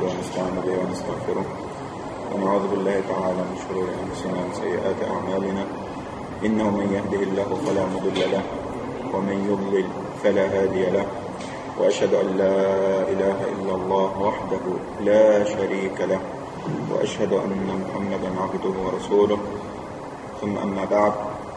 ونستعين به ونستغفره ونعوذ بالله تعالى من شرور أنفسنا ومن سيئات أعمالنا إنه من يهده الله فلا مضل له ومن يضلل فلا هادي له وأشهد أن لا إله إلا الله وحده لا شريك له وأشهد أن محمدا عبده ورسوله ثم أما بعد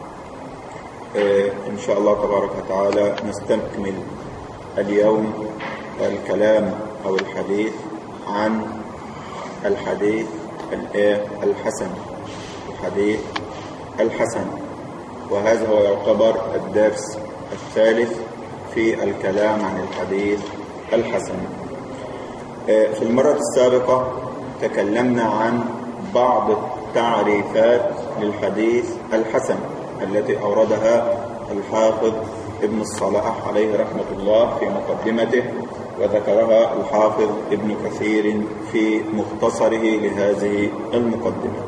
إن شاء الله تبارك وتعالى نستكمل اليوم الكلام أو الحديث عن الحديث الحسن الحديث الحسن وهذا هو يعتبر الدرس الثالث في الكلام عن الحديث الحسن في المرة السابقة تكلمنا عن بعض التعريفات للحديث الحسن التي أوردها الحافظ ابن الصلاح عليه رحمة الله في مقدمته وذكرها الحافظ ابن كثير في مختصره لهذه المقدمة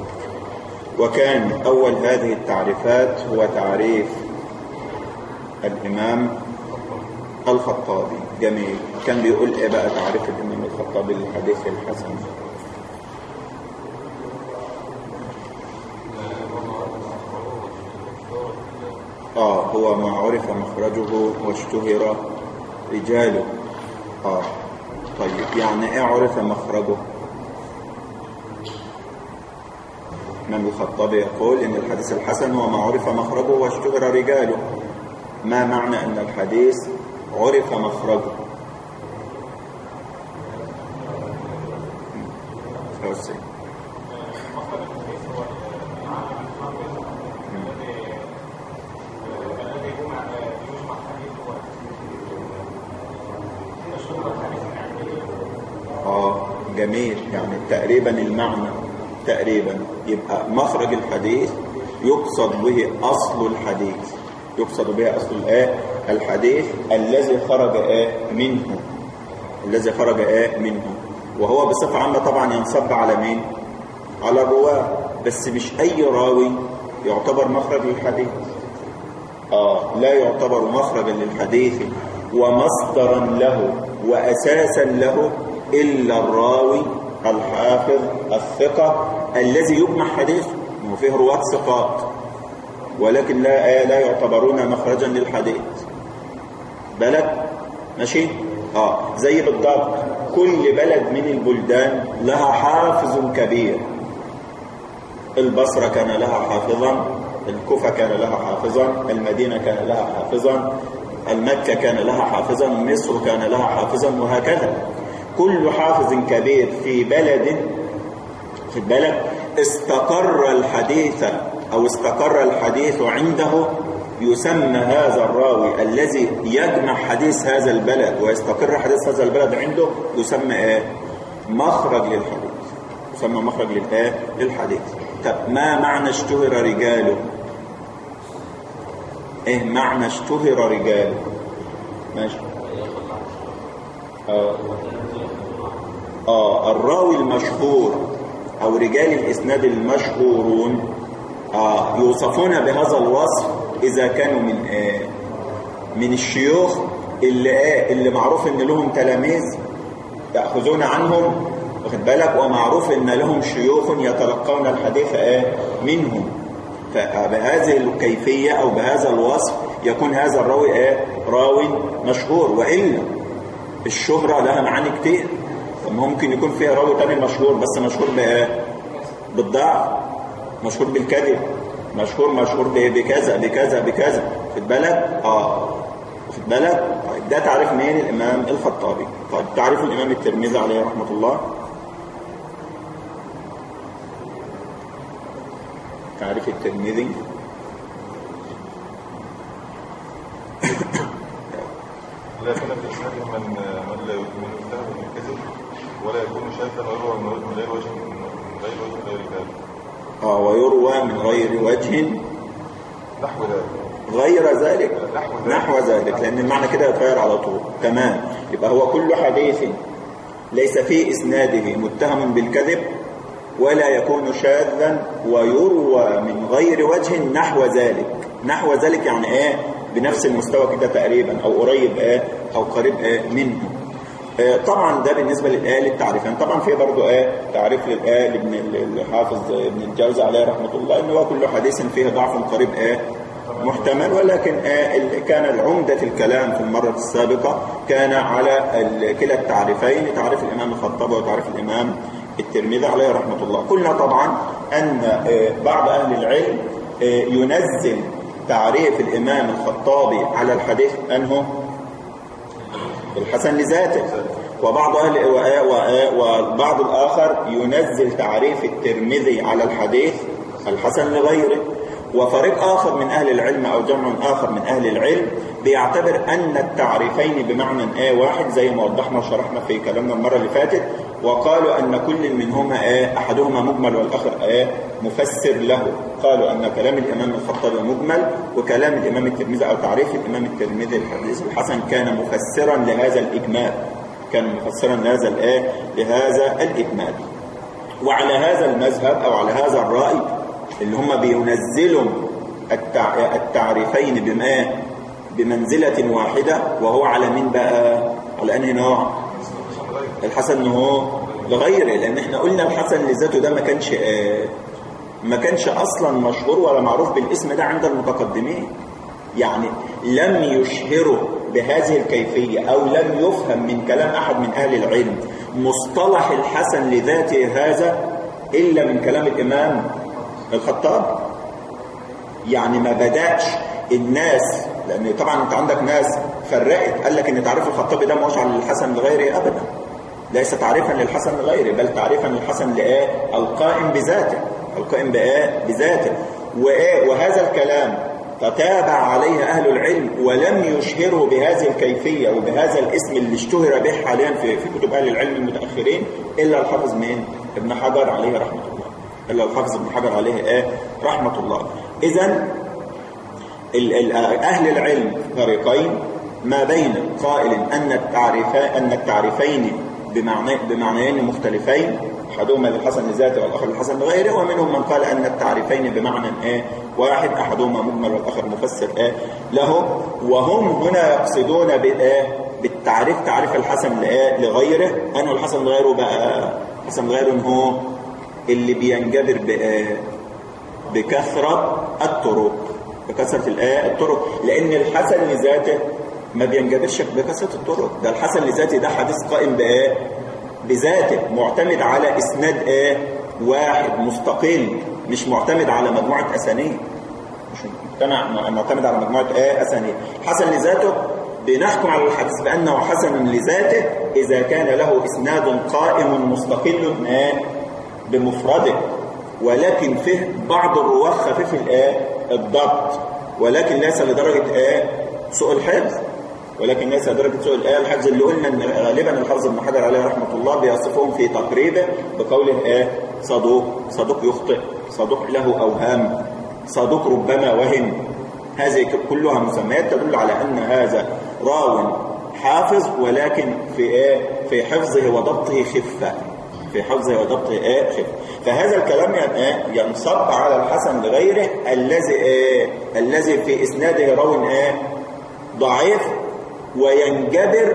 وكان أول هذه التعريفات هو تعريف الإمام الخطابي جميل كان بيقول إيه بقى تعريف الإمام الخطابي للحديث الحسن آه هو ما عرف مخرجه واشتهر رجاله آه طيب يعني إيه عرف مخرجه من الخطابي يقول إن الحديث الحسن هو ما عرف مخرجه واشتهر رجاله ما معنى أن الحديث عرف مخرجه أوسي. آه جميل يعني تقريبا المعنى تقريبا يبقى مخرج الحديث يقصد به أصل الحديث يقصد به أصل الآية الحديث الذي خرج آه منه الذي خرج آه منه وهو بصفة عامة طبعا ينصب على مين على الرواة بس مش أي راوي يعتبر مخرج للحديث آه لا يعتبر مخرجا للحديث ومصدرا له وأساسا له إلا الراوي الحافظ الثقة الذي يجمع حديثه وفيه رواة ثقات ولكن لا لا يعتبرون مخرجا للحديث بلد ماشي اه زي بالضبط كل بلد من البلدان لها حافظ كبير البصرة كان لها حافظا الكوفة كان لها حافظا المدينة كان لها حافظا المكة كان لها حافظا مصر كان لها حافظا وهكذا كل حافظ كبير في بلد في البلد استقر الحديث أو استقر الحديث عنده يسمى هذا الراوي الذي يجمع حديث هذا البلد ويستقر حديث هذا البلد عنده يسمى ايه مخرج للحديث يسمى مخرج للايه للحديث طب ما معنى اشتهر رجاله ايه معنى اشتهر رجاله ماشي آه. آه الراوي المشهور أو رجال الإسناد المشهورون آه يوصفون بهذا الوصف إذا كانوا من آه من الشيوخ اللي آه اللي معروف إن لهم تلاميذ يأخذون عنهم واخد بالك ومعروف إن لهم شيوخ يتلقون الحديث آه منهم فبهذه الكيفية أو بهذا الوصف يكون هذا الراوي آه راوي مشهور وإلا الشهرة لها معاني كتير ممكن يكون فيها راوي تاني مشهور بس مشهور بايه بالضعف مشهور بالكذب مشهور مشهور بكذا بكذا بكذا في البلد اه في البلد طيب ده تعريف مين الامام الخطابي طيب تعريف الامام الترمذي عليه رحمه الله تعريف الترمذي لا يكون في اسناده من من لا من يتهم بالكذب ولا يكون شاذا ويروى من غير وجه من غير وجه غير ذلك. اه ويروى من غير وجه نحو ذلك. غير ذلك نحو ذلك. نحو ذلك لان المعنى كده يتغير على طول تمام يبقى هو كل حديث ليس في اسناده متهم بالكذب ولا يكون شاذا ويروى من غير وجه نحو ذلك نحو ذلك يعني ايه بنفس المستوى كده تقريبا او قريب ايه او قريب ايه منه آه، طبعا ده بالنسبة للآية للتعريفين طبعا في برضه آية تعريف للآية لابن الحافظ ابن الجوزي عليه رحمة الله إن هو كل حديث فيه ضعف قريب آية محتمل ولكن آه، كان العمدة الكلام في المرة السابقة كان على ال- كلا التعريفين تعريف الإمام الخطابي وتعريف الإمام الترمذي عليه رحمة الله قلنا طبعا أن آه، بعض أهل العلم آه، ينزل تعريف الإمام الخطابي على الحديث أنه الحسن لذاته وبعض أهل و- و- وبعض الآخر ينزل تعريف الترمذي على الحديث الحسن لغيره وفريق آخر من أهل العلم أو جمع آخر من أهل العلم بيعتبر أن التعريفين بمعنى آه واحد زي ما وضحنا وشرحنا في كلامنا المرة اللي فاتت وقالوا أن كل منهما آه أحدهما مجمل والآخر آه مفسر له قالوا أن كلام الإمام الخطابي مجمل وكلام الإمام الترمذي أو تعريف الإمام الترمذي الحديث الحسن كان مفسرا لهذا الإجمال كان مفسرا لهذا الآه لهذا الإجمال وعلى هذا المذهب أو على هذا الرأي اللي هم بينزلوا التع... التعريفين بما بمنزلة واحدة وهو على مين بقى على أنهي نوع الحسن هو لغيره لأن احنا قلنا الحسن لذاته ده ما كانش آه ما كانش أصلا مشهور ولا معروف بالاسم ده عند المتقدمين يعني لم يشهره بهذه الكيفية أو لم يفهم من كلام أحد من أهل العلم مصطلح الحسن لذاته هذا إلا من كلام الإمام الخطاب يعني ما بدأش الناس لأن طبعا أنت عندك ناس فرقت قال لك إن تعريف الخطابي ده مش على الحسن لغيره أبدا ليس تعريفا للحسن لغيره بل تعريفا للحسن لإيه القائم بذاته القائم بإيه بذاته وإيه وهذا الكلام تتابع عليه أهل العلم ولم يشهروا بهذه الكيفية وبهذا الاسم اللي اشتهر به حاليا في, في كتب أهل العلم المتأخرين إلا الحافظ مين؟ ابن حجر عليه رحمة الله إلا الحافظ ابن حجر عليه إيه؟ رحمة الله إذا أهل العلم فريقين ما بين قائل أن التعريفان أن التعريفين بمعنى بمعنيين مختلفين احدهما للحسن لذاته والاخر للحسن لغيره ومنهم من قال ان التعريفين بمعنى ايه واحد احدهما مجمل والاخر مفسر ايه له وهم هنا يقصدون بايه بالتعريف تعريف الحسن لايه لغيره انه الحسن لغيره بقى الحسن لغيره هو اللي بينجبر بايه بكثره الطرق بكثره الايه الطرق لان الحسن لذاته ما بينجبرش بكثره الطرق ده الحسن لذاته ده حديث قائم بايه بذاته معتمد على اسناد ايه واحد مستقل مش معتمد على مجموعه اسانيد مش مقتنع معتمد على مجموعه ايه اسانيد حسن لذاته بنحكم على الحديث بانه حسن لذاته اذا كان له اسناد قائم مستقل ايه بمفرده ولكن فيه بعض الرواه خفيف الايه الضبط ولكن ليس لدرجه ايه سوء الحفظ ولكن ليس درجة سوء الآية الحفظ اللي قلنا ان غالبا الحافظ ابن حجر عليه رحمة الله بيصفهم في تقريبه بقوله ايه صدوق صدوق يخطئ صدوق له أوهام صدوق ربما وهم هذه كلها مسميات تدل على أن هذا راو حافظ ولكن في ايه في حفظه وضبطه خفة في حفظه وضبطه ايه خفة فهذا الكلام ينصب على الحسن لغيره الذي ايه الذي في اسناده راو ايه ضعيف وينجبر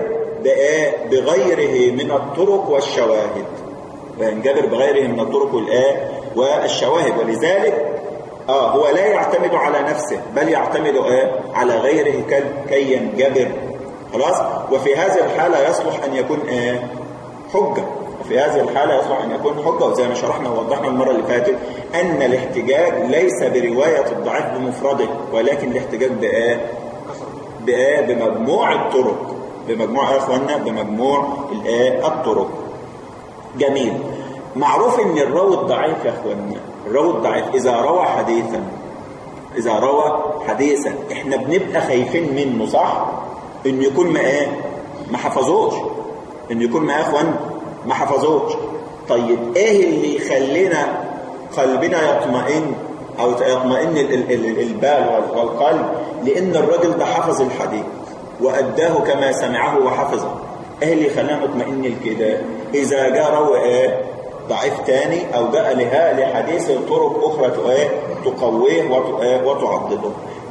بغيره من الطرق والشواهد وينجبر بغيره من الطرق والآه والشواهد ولذلك آه هو لا يعتمد على نفسه بل يعتمد آه على غيره كي ينجبر خلاص وفي هذه الحالة يصلح أن يكون آه حجة وفي هذه الحالة يصلح أن يكون حجة وزي ما شرحنا ووضحنا المرة اللي فاتت أن الاحتجاج ليس برواية الضعيف بمفرده ولكن الاحتجاج بآه بآه بمجموع الطرق بمجموع يا اخوانا بمجموع الايه الطرق جميل معروف ان الراوي الضعيف يا اخوانا الراوي الضعيف اذا روى حديثا اذا روى حديثا احنا بنبقى خايفين منه صح ان يكون ما ايه ما حفظوش ان يكون ما يا اخوان ما حفظوش طيب ايه اللي يخلينا قلبنا يطمئن او يطمئن البال والقلب لان الراجل ده حفظ الحديث وأداه كما سمعه وحفظه ايه اللي خلانا نطمئن لكده إذا جاء روى ايه ضعيف تاني أو جاء لها لحديث طرق أخرى ايه تقويه وتعضده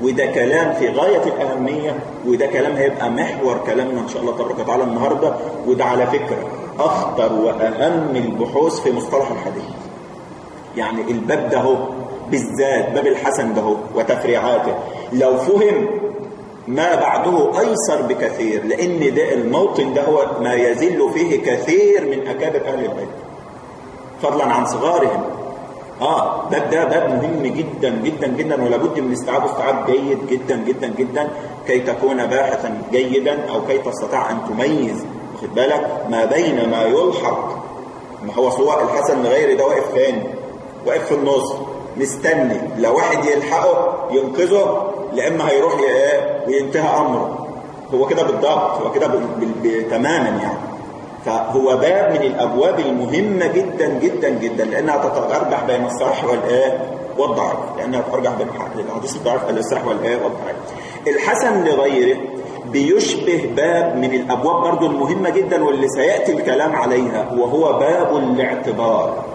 وده كلام في غاية الأهمية وده كلام هيبقى محور كلامنا إن شاء الله تبارك وتعالى النهاردة وده على فكرة أخطر وأهم البحوث في مصطلح الحديث يعني الباب ده هو بالذات باب الحسن ده هو وتفريعاته لو فهم ما بعده أيسر بكثير لأن ده الموطن ده هو ما يزل فيه كثير من أكابر أهل العلم فضلا عن صغارهم اه باب ده باب مهم جدا جدا جدا ولابد من استيعابه استيعاب جيد جدا جدا جدا كي تكون باحثا جيدا او كي تستطيع ان تميز واخد بالك ما بين ما يلحق ما هو سواء الحسن لغير ده واقف فين واقف في النص مستني لو واحد يلحقه ينقذه لاما هيروح وينتهى امره هو كده بالضبط هو كده تماما يعني فهو باب من الابواب المهمه جدا جدا جدا لانها تترجح بين الصحيح والايه والضعف لانها تترجح بين الحديث الضعيف الصحيح والايه والضعيف الحسن لغيره بيشبه باب من الابواب برضو المهمه جدا واللي سياتي الكلام عليها وهو باب الاعتبار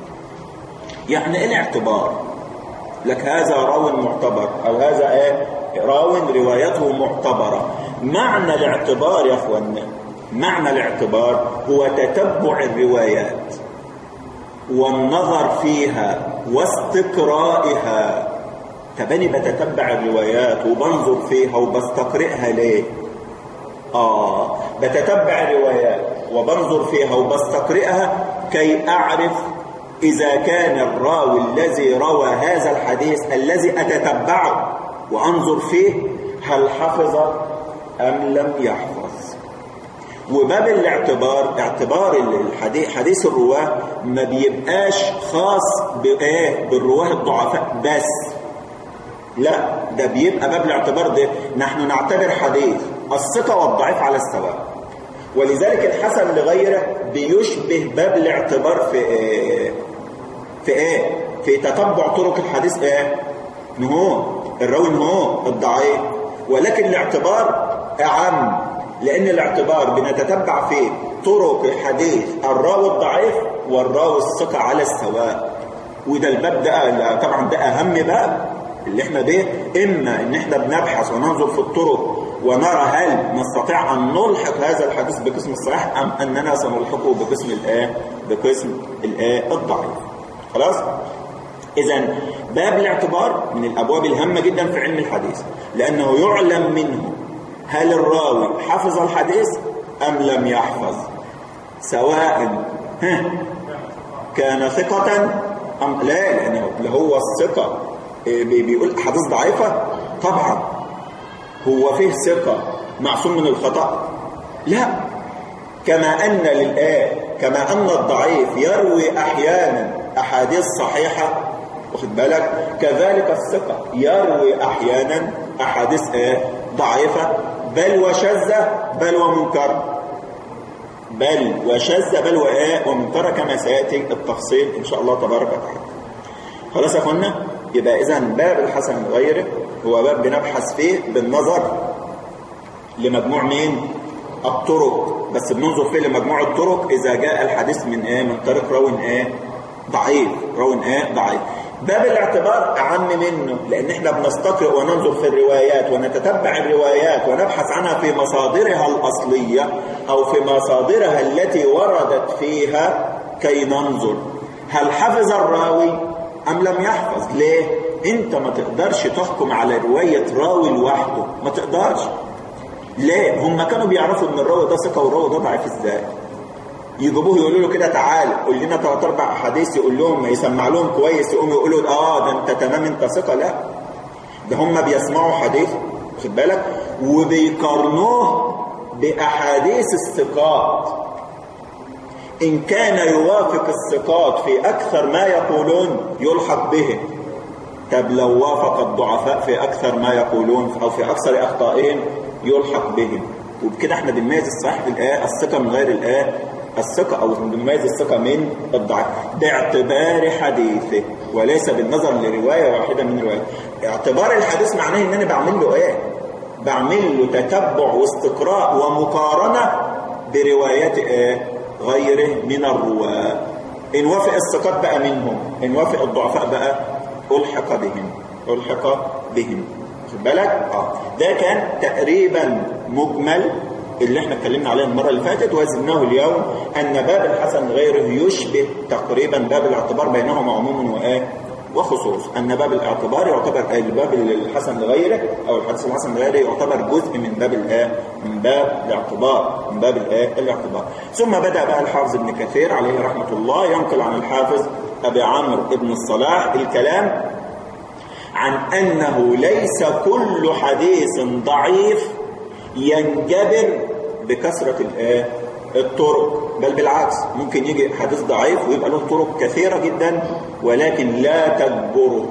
يعني ايه الاعتبار لك هذا راو معتبر او هذا ايه راو روايته معتبره معنى الاعتبار يا اخوانا معنى الاعتبار هو تتبع الروايات والنظر فيها واستقرائها تبني بتتبع الروايات وبنظر فيها وبستقرئها ليه آه بتتبع الروايات وبنظر فيها وبستقرئها كي أعرف إذا كان الراوي الذي روى هذا الحديث الذي أتتبعه وأنظر فيه هل حفظ أم لم يحفظ وباب الاعتبار اعتبار الحديث حديث الرواه ما بيبقاش خاص بايه بالرواه الضعفاء بس لا ده بيبقى باب الاعتبار ده نحن نعتبر حديث الثقة والضعيف على السواء ولذلك الحسن لغيره بيشبه باب الاعتبار في ايه في ايه في تتبع طرق الحديث ايه نهو الراوي نهو الضعيف ولكن الاعتبار اعم لأن الاعتبار بنتتبع فيه طرق حديث الراوي الضعيف والراوي الثقة على السواء وده الباب ده طبعا ده أهم باب اللي احنا به إما إن احنا بنبحث وننظر في الطرق ونرى هل نستطيع أن نلحق هذا الحديث بقسم الصحيح أم أننا سنلحقه بقسم الآه بقسم الآه الضعيف خلاص؟ إذا باب الاعتبار من الأبواب الهامة جدا في علم الحديث لأنه يعلم منه هل الراوي حفظ الحديث أم لم يحفظ سواء كان ثقة أم لا لأنه هو الثقة بيقول أحاديث ضعيفة طبعا هو فيه ثقة معصوم من الخطأ لا كما أن للآن كما أن الضعيف يروي أحيانا أحاديث صحيحة واخد بالك كذلك الثقة يروي أحيانا أحاديث ضعيفة بل وشذة بل ومنكر بل وشذة بل وآه ومنكر كما سيأتي التفصيل إن شاء الله تبارك وتعالى خلاص يا أخوانا يبقى إذا باب الحسن وغيره هو باب بنبحث فيه بالنظر لمجموع مين الطرق بس بننظر فيه لمجموع الطرق إذا جاء الحديث من إيه من طريق راو إيه ضعيف راو إيه ضعيف باب الاعتبار أعم منه لأن احنا بنستقرئ وننظر في الروايات ونتتبع الروايات ونبحث عنها في مصادرها الأصلية أو في مصادرها التي وردت فيها كي ننظر هل حفظ الراوي أم لم يحفظ ليه؟ انت ما تقدرش تحكم على رواية راوي لوحده ما تقدرش ليه؟ هم كانوا بيعرفوا ان الراوي ده ثقة والراوي ده ضعيف ازاي يجيبوه يقولوا له كده تعال قول لنا ثلاث اربع احاديث يقول لهم يسمع لهم كويس يقوموا يقولوا اه ده انت تمام انت ثقه لا ده هم بيسمعوا حديث خد بالك وبيقارنوه باحاديث الثقات ان كان يوافق الثقات في اكثر ما يقولون يلحق بهم طب لو وافق الضعفاء في اكثر ما يقولون او في اكثر اخطائهم يلحق بهم وبكده احنا بنميز الصحيح بالايه الثقه من غير الايه الثقة أو بنميز الثقة من الضعف باعتبار حديثه وليس بالنظر لرواية واحدة من رواية اعتبار الحديث معناه ان انا بعمل له ايه بعمل له تتبع واستقراء ومقارنة بروايات ايه غيره من الرواة ان وافق الثقات بقى منهم ان وافق الضعفاء بقى ألحق بهم ألحق بهم واخد بالك اه ده كان تقريبا مجمل اللي احنا اتكلمنا عليه المره اللي فاتت وزدناه اليوم ان باب الحسن غيره يشبه تقريبا باب الاعتبار بينهما عموم وايه وخصوص ان باب الاعتبار يعتبر الباب الحسن لغيره او الحديث الحسن لغيره يعتبر جزء من باب الايه من باب الاعتبار من باب الايه الاعتبار ثم بدا بقى الحافظ ابن كثير عليه رحمه الله ينقل عن الحافظ ابي عمرو ابن الصلاح الكلام عن انه ليس كل حديث ضعيف ينجبر بكثره الايه الطرق بل بالعكس ممكن يجي حديث ضعيف ويبقى له طرق كثيرة جدا ولكن لا تجبره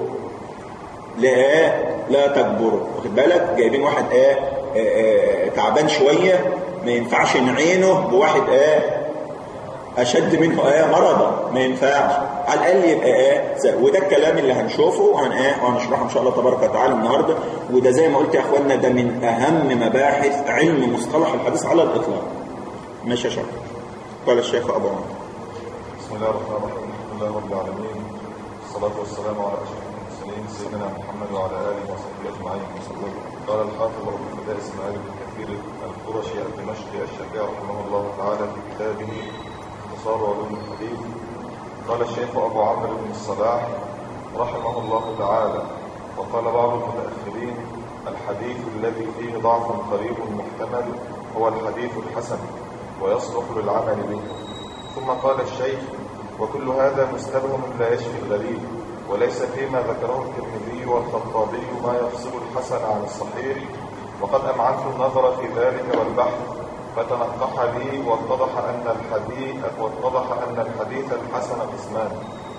لا لا تجبره واخد بالك جايبين واحد ايه آه، آه، تعبان شوية ما ينفعش نعينه بواحد ايه اشد منه ايه مرضا ما ينفعش على الاقل يبقى ايه زي- وده الكلام اللي هنشوفه وهن ايه وهنشرحه ان شاء الله تبارك وتعالى النهارده وده زي ما قلت يا اخوانا ده من اهم مباحث علم مصطلح الحديث على الاطلاق ماشي يا شيخ قال الشيخ ابو عمرو بسم الله الرحمن الرحيم الحمد لله رب العالمين الصلاة والسلام على أشرف المرسلين سيدنا محمد وعلى آله وصحبه أجمعين وسلم قال الحافظ أبو الفداء إسماعيل بن كثير القرشي الدمشقي الشافعي رحمه الله تعالى في كتابه اختصار علوم الحديث قال الشيخ أبو عمرو بن الصلاح رحمه الله تعالى وقال بعض المتأخرين الحديث الذي فيه ضعف قريب محتمل هو الحديث الحسن ويصلح للعمل به ثم قال الشيخ وكل هذا مستبهم لا يشفي الغريب وليس فيما ذكره الترمذي والخطابي ما يفصل الحسن عن الصحيح وقد أمعنت النظر في ذلك والبحث فتنقح لي واتضح أن الحديث واتضح أن الحديث الحسن قسمان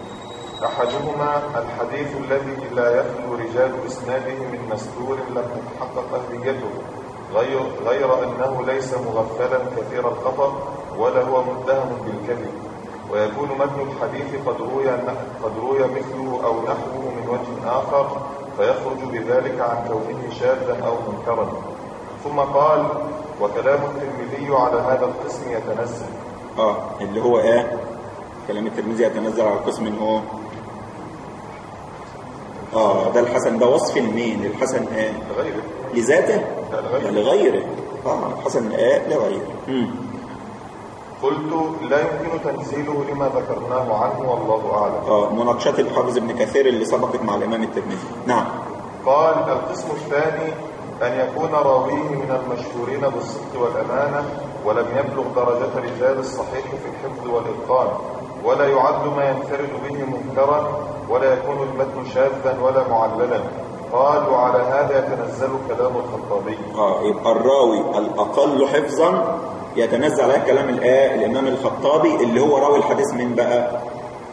أحدهما الحديث الذي لا يخلو رجال إسناده من مستور لم تتحقق أهليته غير, غير أنه ليس مغفلا كثير الخطأ ولا هو متهم بالكذب ويكون متن الحديث قد روي قد روي مثله أو نحوه من وجه آخر فيخرج بذلك عن كونه شاذا أو منكرا ثم قال وكلام الترمذي على هذا القسم يتنزل اه اللي هو ايه كلام الترمذي يتنزل على القسم ان هو اه ده الحسن ده وصف لمين الحسن ايه غيره لذاته لا، لغيره. لغيره اه الحسن ايه لغيره مم. قلت لا يمكن تنزيله لما ذكرناه عنه والله أعلم اه مناقشات الحافظ ابن كثير اللي سبقت مع الامام الترمذي نعم قال القسم الثاني أن يكون راويه من المشهورين بالصدق والأمانة ولم يبلغ درجة رجال الصحيح في الحفظ والإتقان ولا يعد ما ينفرد به منكرا ولا يكون المتن شاذا ولا معللا قال وعلى هذا يتنزل كلام الخطابي اه يبقى الراوي الاقل حفظا يتنزل عليه كلام الآه الامام الخطابي اللي هو راوي الحديث من بقى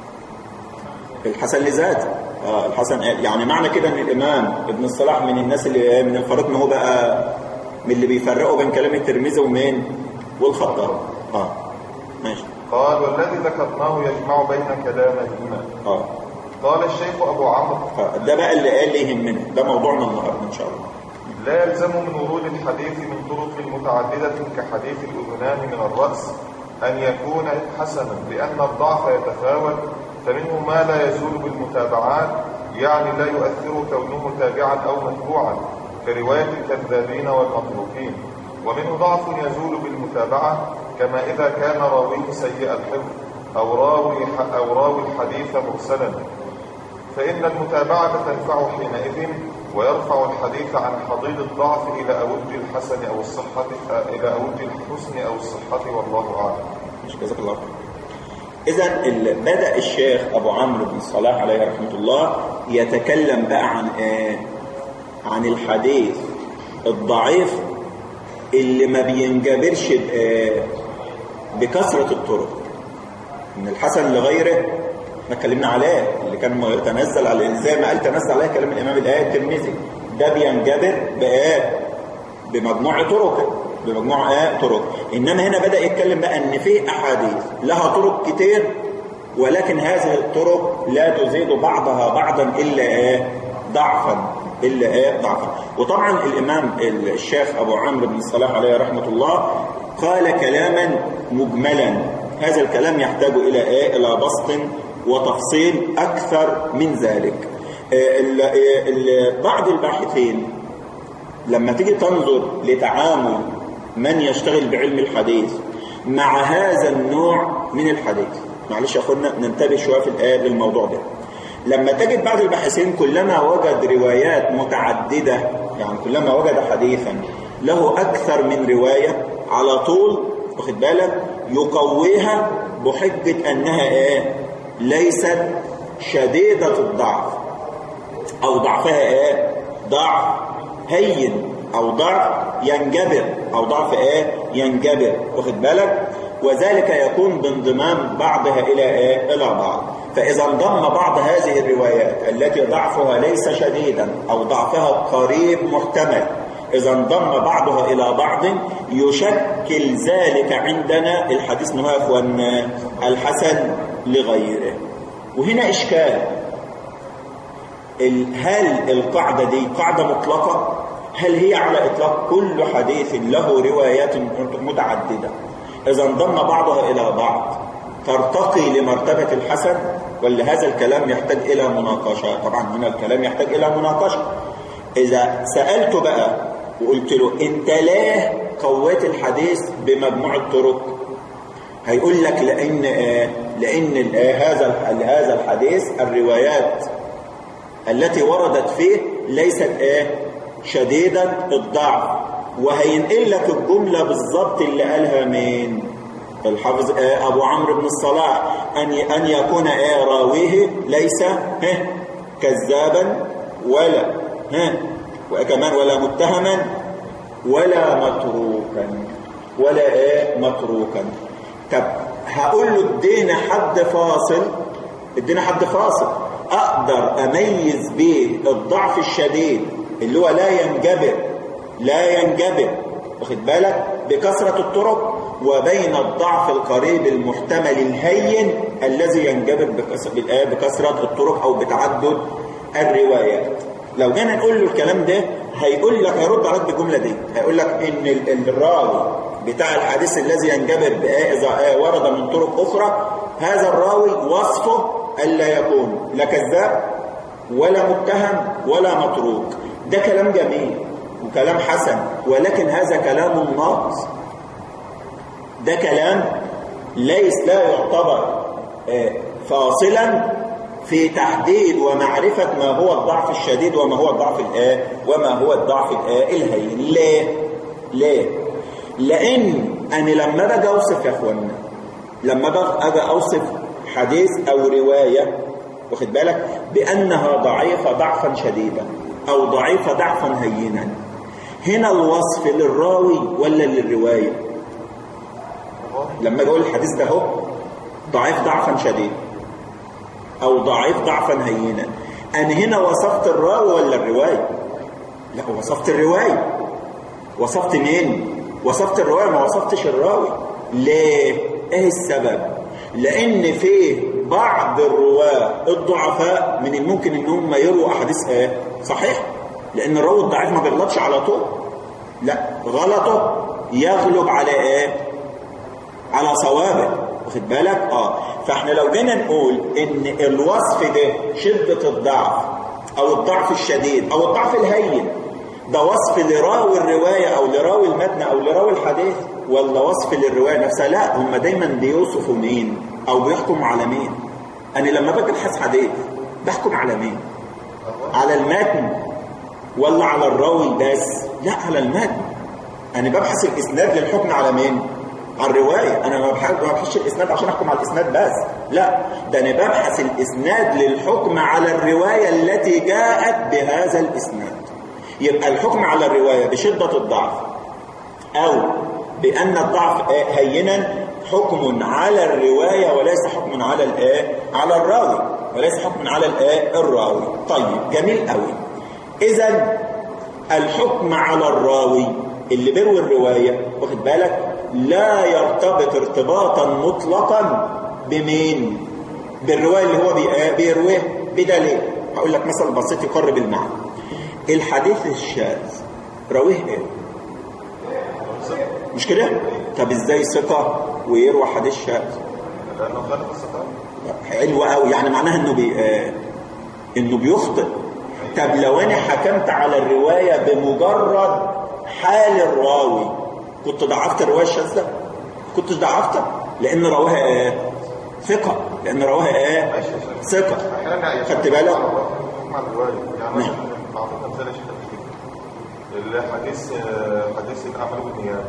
الحسن لذاته اه الحسن يعني معنى كده ان الامام ابن الصلاح من الناس اللي من الفريق ان هو بقى من اللي بيفرقوا بين كلام الترمذي ومين والخطابي اه ماشي قال والذي ذكرناه يجمع بين كلاميهما اه قال الشيخ أبو عمرو آه، ده بقى اللي قال لي يهمنا ده موضوعنا النهارده ان شاء الله لا يلزم من ورود الحديث من طرق متعددة كحديث الأذنان من الرأس أن يكون حسنا لأن الضعف يتفاوت فمنه ما لا يزول بالمتابعات يعني لا يؤثر كونه تابعا أو متبوعا كرواية الكذابين والمتروكين ومنه ضعف يزول بالمتابعة كما إذا كان راويه سيء الحفظ أو راوي أو راوي الحديث مرسلا فإن المتابعة تنفع حينئذ ويرفع الحديث عن حضيض الضعف إلى أود الحسن أو الصحة إلى أود الحسن أو الصحة والله أعلم. مش جزاك الله خير اذا ال- بدا الشيخ ابو عمرو بن صلاح عليه رحمه الله يتكلم بقى عن ايه عن الحديث الضعيف اللي ما بينجبرش بإيه؟ بكثره الطرق من الحسن لغيره ما اتكلمنا عليه اللي كان يتنزل على زي ما قال تنزل عليه كلام الامام الايه الترمذي ده بينجبر بايه بمجموع طرق بمجموع ايه طرق انما هنا بدا يتكلم بقى ان في احاديث لها طرق كتير ولكن هذه الطرق لا تزيد بعضها بعضا الا ايه ضعفا الا ايه ضعفا وطبعا الامام الشيخ ابو عمرو بن الصلاح عليه رحمه الله قال كلاما مجملا هذا الكلام يحتاج الى ايه الى بسط وتفصيل اكثر من ذلك ال- ال- بعض الباحثين لما تيجي تنظر لتعامل من يشتغل بعلم الحديث مع هذا النوع من الحديث معلش يا اخوانا ننتبه شويه في الآية للموضوع ده لما تجد بعض الباحثين كلما وجد روايات متعددة يعني كلما وجد حديثا له أكثر من رواية على طول واخد بالك يقويها بحجة أنها إيه ليست شديدة الضعف أو ضعفها إيه ضعف هين أو ضعف ينجبر أو ضعف إيه ينجبر واخد بالك وذلك يكون بانضمام بعضها إلى إيه إلى بعض فإذا انضم بعض هذه الروايات التي ضعفها ليس شديدا أو ضعفها قريب محتمل إذا انضم بعضها إلى بعض يشكل ذلك عندنا الحديث نواف وأن الحسن لغيره وهنا إشكال هل القاعدة دي قاعدة مطلقة هل هي على إطلاق كل حديث له روايات متعددة إذا انضم بعضها إلى بعض ترتقي لمرتبة الحسن ولا هذا الكلام يحتاج إلى مناقشة طبعا هنا الكلام يحتاج إلى مناقشة إذا سألته بقى وقلت له أنت ليه قويت الحديث بمجموعة طرق هيقول لك لأن آه لأن آه هذا هذا الحديث الروايات التي وردت فيه ليست آه شديدة الضعف وهينقل لك الجملة بالظبط اللي قالها مين الحافظ آه أبو عمرو بن الصلاح أن أن يكون آه راويه ليس ها كذابا ولا ها وكمان ولا متهما ولا متروكا ولا ايه متروكا طب هقول له ادينا حد فاصل ادينا حد فاصل اقدر اميز بيه الضعف الشديد اللي هو لا ينجبر لا ينجبر واخد بالك بكثرة الطرق وبين الضعف القريب المحتمل الهين الذي ينجبر بكثرة الطرق او بتعدد الروايات لو جينا نقول له الكلام ده هيقول لك هيرد عليك بالجمله دي هيقول لك ان الراوي بتاع الحديث الذي ينجبر اذا ورد من طرق اخرى هذا الراوي وصفه الا يكون لا كذاب ولا متهم ولا متروك ده كلام جميل وكلام حسن ولكن هذا كلام ناقص ده كلام ليس لا يعتبر فاصلا في تحديد ومعرفة ما هو الضعف الشديد وما هو الضعف الآه وما هو الضعف الآه الهين ليه؟ ليه؟ لأن أنا لما باجي أوصف يا أخوانا لما باجي أوصف حديث أو رواية واخد بالك بأنها ضعيفة ضعفا شديدا أو ضعيفة ضعفا هينا هنا الوصف للراوي ولا للرواية لما أقول الحديث ده هو ضعيف ضعفا شديدا او ضعيف ضعفا هينا انا هنا وصفت الراوي ولا الروايه لا وصفت الروايه وصفت مين وصفت الروايه ما وصفتش الراوي ليه ايه السبب لان في بعض الرواه الضعفاء من الممكن ان هم يرووا احاديث ايه صحيح لان الراوي الضعيف ما بيغلطش على طول لا غلطه يغلب على ايه على صوابه واخد بالك اه فاحنا لو جينا نقول ان الوصف ده شدة الضعف او الضعف الشديد او الضعف الهين ده وصف لراوي الرواية او لراوي المتن او لراوي الحديث ولا وصف للرواية نفسها لا هم دايما بيوصفوا مين او بيحكموا على مين انا لما باجي ابحث حديث بحكم على مين على المتن ولا على الراوي بس لا على المتن انا ببحث الاسناد للحكم على مين على الرواية أنا ما ببحثش الإسناد عشان أحكم على الإسناد بس لا ده أنا ببحث الإسناد للحكم على الرواية التي جاءت بهذا الإسناد يبقى الحكم على الرواية بشدة الضعف أو بأن الضعف هينا حكم على الرواية وليس حكم على الآه على الراوي وليس حكم على الآه الراوي طيب جميل قوي إذا الحكم على الراوي اللي بيروي الرواية واخد بالك لا يرتبط ارتباطا مطلقا بمين بالرواية اللي هو بيرويه بدليل هقول لك مثل بسيط يقرب المعنى الحديث الشاذ راويه ايه مش كده طب ازاي ثقة ويروى حديث شاذ لأنه خالف الصفات حلو قوي يعني معناها انه بي... آه انه بيخطئ طب لو انا حكمت على الروايه بمجرد حال الراوي كنت ضعفت الروايه الشاذه كنتش ضعفتها لان رواها ايه ثقه لان رواها ايه ماشي يا شيخ. ثقه احيانا يعني خدت بالك مع الروايه يعني نعم. مثلا بعطيك مثال يا شيخ كده. الحديث آه، حديث ابن عمرو بن نياب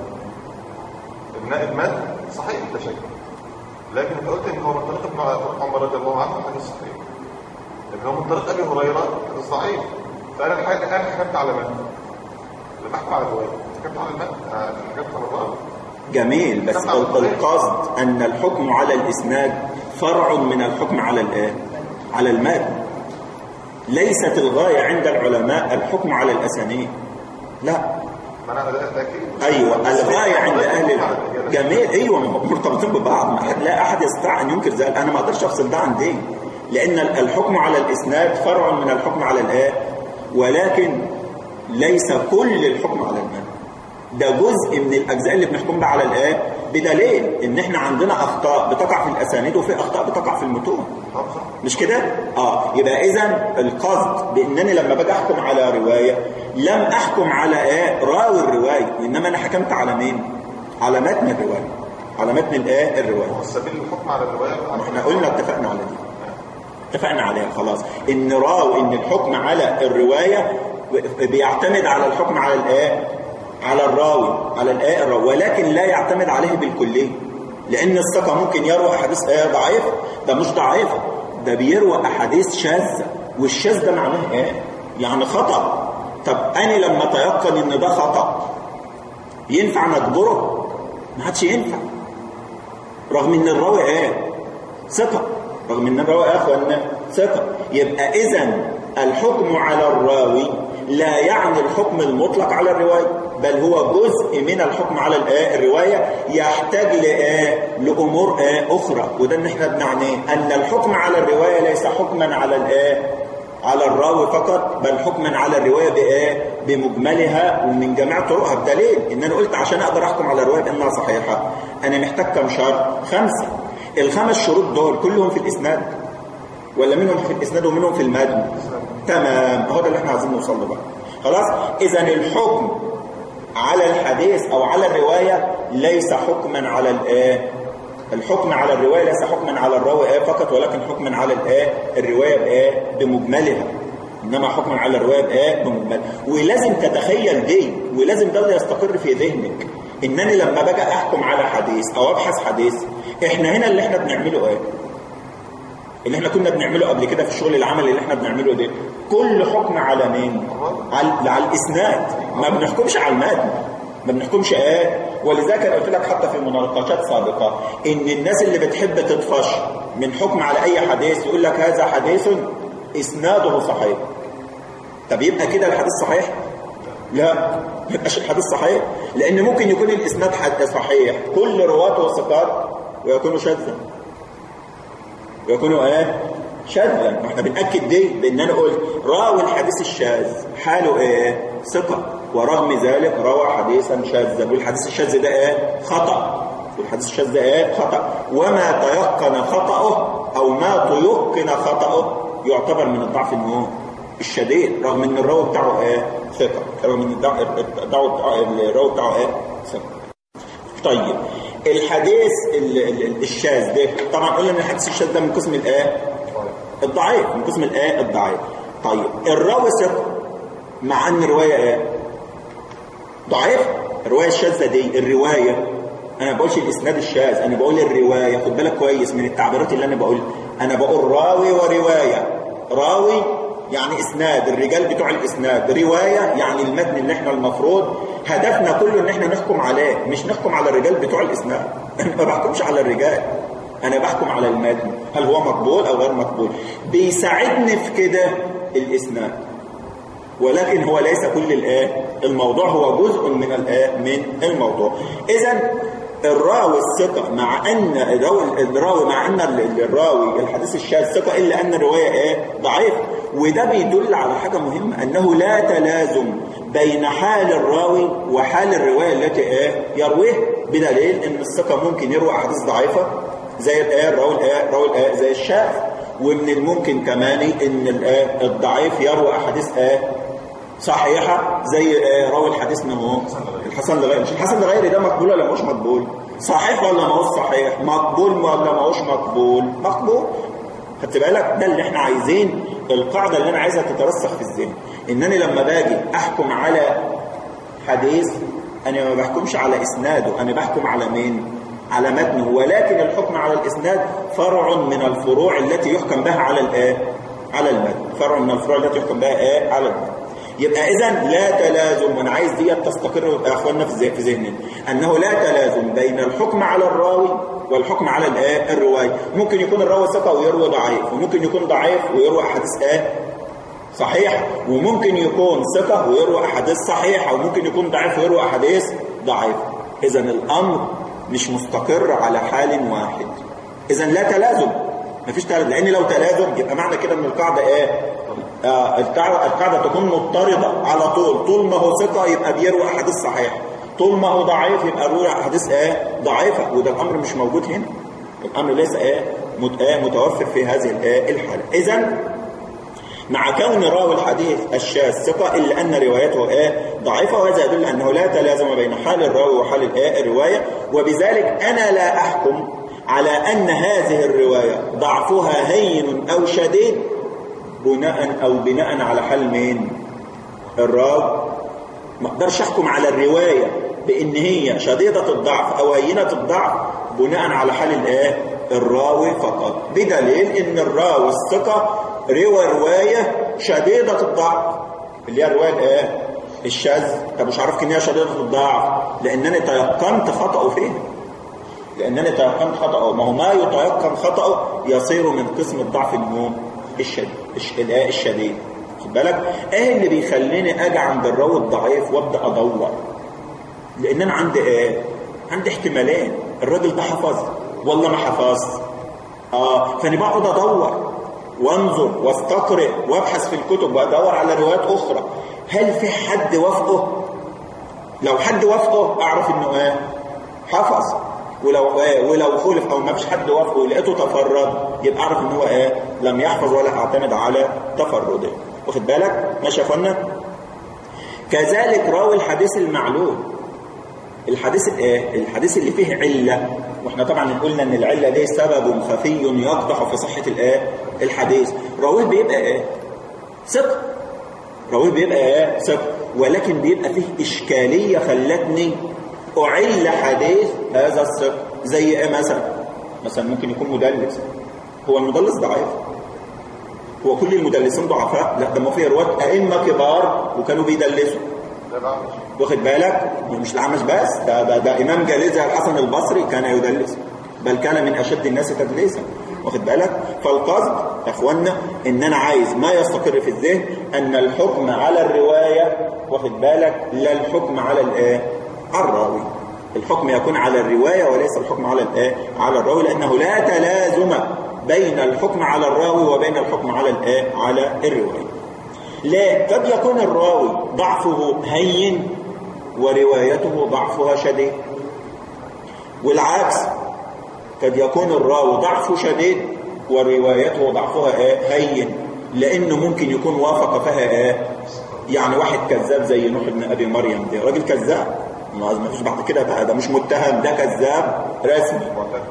ابن المال صحيح لا شك لكن انت قلت ان هو من طريق ابن عمر رضي الله عنه حديث صحيح لكن هو من طريق ابي هريره حديث ضعيف فانا الحقيقه انا حكمت على من؟ اللي بحكم على الروايه حكمت على المال آه، حكمت على الراوي جميل بس طبعاً. ال- القصد ان الحكم على الاسناد فرع من الحكم على الايه على المتن ليست الغايه عند العلماء الحكم على الاسانيد لا ما انا ده ده اكيد ايوه الغايه عند اهل العلم جميل ايوه ما هم مرتبطين ببعض ما حد لا احد يستطيع ان ينكر ذلك انا ما اقدرش افصل ده عن دي لان ال- الحكم على الاسناد فرع من الحكم على الايه ولكن ليس كل الحكم على المتن ده جزء من الاجزاء اللي بنحكم بها على الايه بدليل ان احنا عندنا اخطاء بتقع في الاسانيد وفي اخطاء بتقع في المتون طب صح مش كده؟ اه يبقى اذا القصد بانني لما باجي احكم على روايه لم احكم على ايه؟ راوي الروايه انما انا حكمت على مين؟ على متن الروايه على متن الايه؟ الروايه هو السبيل الحكم على الروايه ما احنا قلنا اتفقنا على دي اتفقنا عليها خلاص ان راو ان الحكم على الروايه بيعتمد على الحكم على الايه على الراوي على الايه الراوي ولكن لا يعتمد عليه بالكليه لان الثقه ممكن يروي احاديث ايه ضعيفه ده مش ضعيفه ده بيروي احاديث شاذه والشاذ ده معناه ايه يعني خطا طب انا لما تيقن ان ده خطا ينفع نجبره ما عادش ينفع رغم ان الراوي ايه ثقة رغم ان الراوي يا اخوانا ثقة يبقى اذا الحكم على الراوي لا يعني الحكم المطلق على الرواية بل هو جزء من الحكم على الآه الرواية يحتاج لآه لأمور آه أخرى وده ان احنا بنعنيه أن الحكم على الرواية ليس حكما على الآه على الراوي فقط بل حكما على الرواية بآه بمجملها ومن جميع طرقها بدليل ان انا قلت عشان اقدر احكم على الرواية بانها صحيحة انا محتاج كم شرط خمسة الخمس شروط دول كلهم في الاسناد ولا منهم في الاسناد ومنهم في المتن تمام هو ده اللي احنا عايزين نوصل له بقى خلاص اذا الحكم على الحديث او على الروايه ليس حكما على الايه الحكم على الروايه ليس حكما على الراوي ايه فقط ولكن حكما على الايه الروايه بايه بمجملها انما حكما على الروايه بايه بمجملها ولازم تتخيل دي ولازم ده اللي يستقر في ذهنك انني لما باجي احكم على حديث او ابحث حديث احنا هنا اللي احنا بنعمله ايه اللي احنا كنا بنعمله قبل كده في الشغل العملي اللي احنا بنعمله ده كل حكم على مين على, على الاسناد ما بنحكمش على المتن ما بنحكمش ايه ولذلك انا قلت لك حتى في مناقشات سابقه ان الناس اللي بتحب تطفش من حكم على اي حديث يقول لك هذا حديث اسناده صحيح طب يبقى كده الحديث صحيح لا ما يبقاش الحديث صحيح لان ممكن يكون الاسناد حد صحيح كل رواته ثقات ويكونوا شاذا ويكونوا ايه شاذا احنا بنأكد دي بان انا قلت راوي الحديث الشاذ حاله ايه ثقة ورغم ذلك روى حديثا شاذا والحديث الشاذ ده ايه خطأ والحديث الشاذ ده ايه خطأ وما تيقن خطأه او ما تيقن خطأه يعتبر من الضعف النوم الشديد رغم ان الراوي بتاعه ايه ثقة رغم ان الدعوة الراوي بتاعه ايه ثقة طيب الحديث الشاذ ده طبعا قلنا ان الحديث الشاذ ده من قسم الايه الضعيف من قسم الايه الضعيف طيب الراوي ثقه مع ان الروايه ايه ضعيف الروايه الشاذه دي الروايه انا ما بقولش الاسناد الشاذ انا بقول الروايه خد بالك كويس من التعبيرات اللي انا بقولها انا بقول راوي وروايه راوي يعني اسناد الرجال بتوع الاسناد روايه يعني المتن اللي احنا المفروض هدفنا كله ان احنا نحكم عليه مش نحكم على الرجال بتوع الاسناد انا ما بحكمش على الرجال انا بحكم على المتن هل هو مقبول او غير مقبول بيساعدني في كده الاسناد ولكن هو ليس كل الايه الموضوع هو جزء من الايه من الموضوع اذا الراوي الثقة مع أن الراوي, الراوي مع أن الراوي الحديث الشاذ ثقة إلا أن الرواية إيه ضعيفة وده بيدل على حاجة مهمة أنه لا تلازم بين حال الراوي وحال الرواية التي إيه يرويه بدليل أن الثقة ممكن يروي أحاديث ضعيفة زي الآية الراوي الآية الراوي الآية زي الشاذ ومن الممكن كمان ان الآه الضعيف يروي احاديث آه صحيحة زي آه راوي الحديث من هو الحسن لغيره مش الحسن لغيره ده مقبول ولا مش مقبول صحيح ولا ما هوش صحيح مقبول ولا ما هوش مقبول مقبول خدت بالك ده اللي احنا عايزين القاعدة اللي انا عايزها تترسخ في الذهن انني لما باجي احكم على حديث انا ما بحكمش على اسناده انا بحكم على مين على متنه ولكن الحكم على الاسناد فرع من الفروع التي يحكم بها على الايه على المتن فرع من الفروع التي يحكم بها ايه على المتن يبقى اذا لا تلازم وانا عايز دي تستقر يا اخواننا في في ذهننا انه لا تلازم بين الحكم على الراوي والحكم على الايه الروايه ممكن يكون الراوي ثقه ويروي ضعيف وممكن يكون ضعيف ويروي احاديث ايه صحيح وممكن يكون ثقه ويروي احاديث صحيحه وممكن يكون ضعيف ويروي احاديث ضعيفه اذا الامر مش مستقر على حال واحد اذا لا تلازم مفيش تلازم لان لو تلازم يبقى معنى كده ان القاعده ايه آه القاعده القاعده تكون مضطرده على طول طول ما هو ثقه يبقى بيروي احاديث صحيحه طول ما هو ضعيف يبقى بيروي احاديث ايه ضعيفه وده الامر مش موجود هنا الامر ليس ايه متوفر في هذه الايه الحاله اذا مع كون راوي الحديث الشاذ ثقة إلا أن روايته إيه ضعيفة وهذا يدل أنه لا تلازم بين حال الراوي وحال الإيه الرواية وبذلك أنا لا أحكم على أن هذه الرواية ضعفها هين أو شديد بناء أو بناء على حال مين الراوي ما اقدرش أحكم على الرواية بأن هي شديدة الضعف أو هينة الضعف بناء على حال الإيه الراوي فقط بدليل أن الراوي الثقة روى رواية شديدة الضعف اللي هي الرواية الايه الشاذ طب مش عارف ان هي شديدة الضعف لانني تيقنت خطأه فيه لانني تيقنت خطأه ما هو ما يتيقن خطأه يصير من قسم الضعف النوم الشديد الايه الشديد خد بالك ايه اللي بيخليني اجي عند الراوي الضعيف وابدا ادور لان انا عندي ايه عندي احتمالين الراجل ده حفظ ولا ما حفظ اه فانا بقعد ادور وانظر واستقرئ وابحث في الكتب وادور على روايات اخرى هل في حد وافقه لو حد وافقه اعرف انه ايه حفظ ولو ايه ولو خلف او ما فيش حد وافقه ولقيته تفرد يبقى اعرف ان هو ايه لم يحفظ ولا اعتمد على تفرده واخد بالك ماشي يا اخوانا كذلك راوي الحديث المعلول الحديث الايه الحديث اللي فيه عله واحنا طبعا قلنا ان العله دي سبب خفي يقدح في صحه الايه الحديث راويه بيبقى ايه ثقه راويه بيبقى ايه ثقه ولكن بيبقى فيه اشكاليه خلتني اعل حديث هذا الثقه زي ايه مثلا مثلا ممكن يكون مدلس هو المدلس ضعيف هو كل المدلسين ضعفاء لا ده ما في رواه ائمه كبار وكانوا بيدلسوا واخد بالك مش العمش بس ده, ده, ده امام جليل زي الحسن البصري كان يدلس بل كان من اشد الناس تدليسا واخد بالك فالقصد يا اخوانا ان انا عايز ما يستقر في الذهن ان الحكم على الروايه واخد بالك لا الحكم على الايه على الراوي الحكم يكون على الروايه وليس الحكم على الايه على الراوي لانه لا تلازم بين الحكم على الراوي وبين الحكم على الايه على الروايه لا قد يكون الراوي ضعفه هين وروايته ضعفها شديد والعكس قد يكون الراوي ضعفه شديد وروايته ضعفها ايه هين لانه ممكن يكون وافق فيها ايه يعني واحد كذاب زي نوح ابن ابي مريم ده راجل كذاب ما فيش بعد كده بقى ده مش متهم ده كذاب رسمي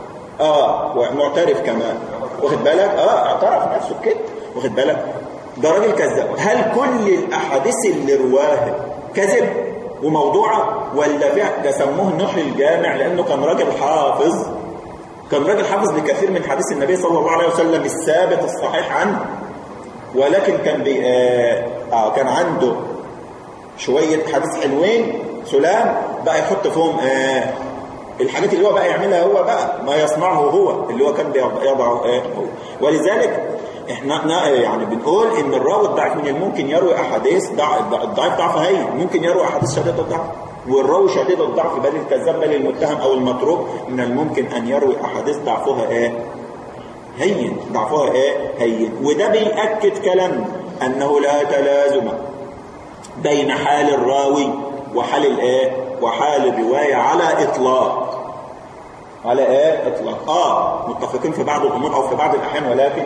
اه ومعترف كمان واخد بالك اه اعترف نفسه بكده واخد بالك ده راجل كذاب هل كل الاحاديث اللي رواها كذب وموضوعه ولا فعلا ده سموه النوح الجامع لانه كان راجل حافظ كان راجل حافظ لكثير من حديث النبي صلى الله عليه وسلم الثابت الصحيح عنه ولكن كان بي آه, آه كان عنده شوية حديث حلوين سلام بقى يحط فيهم آه الحاجات اللي هو بقى يعملها هو بقى ما يصنعه هو اللي هو كان بيضعه آه هو ولذلك احنا يعني بنقول ان الراوي الضعيف من الممكن يروي احاديث الضعيف ضعف هين ممكن يروي احاديث شديده الضعف والراوي شديد الضعف بل الكذاب بل المتهم او المتروك من الممكن ان يروي احاديث ضعفها ايه هين ضعفها ايه هين وده بيأكد كلام انه لا تلازم بين حال الراوي وحال الايه وحال الروايه على اطلاق على ايه اطلاق اه متفقين في بعض الامور او في بعض الاحيان ولكن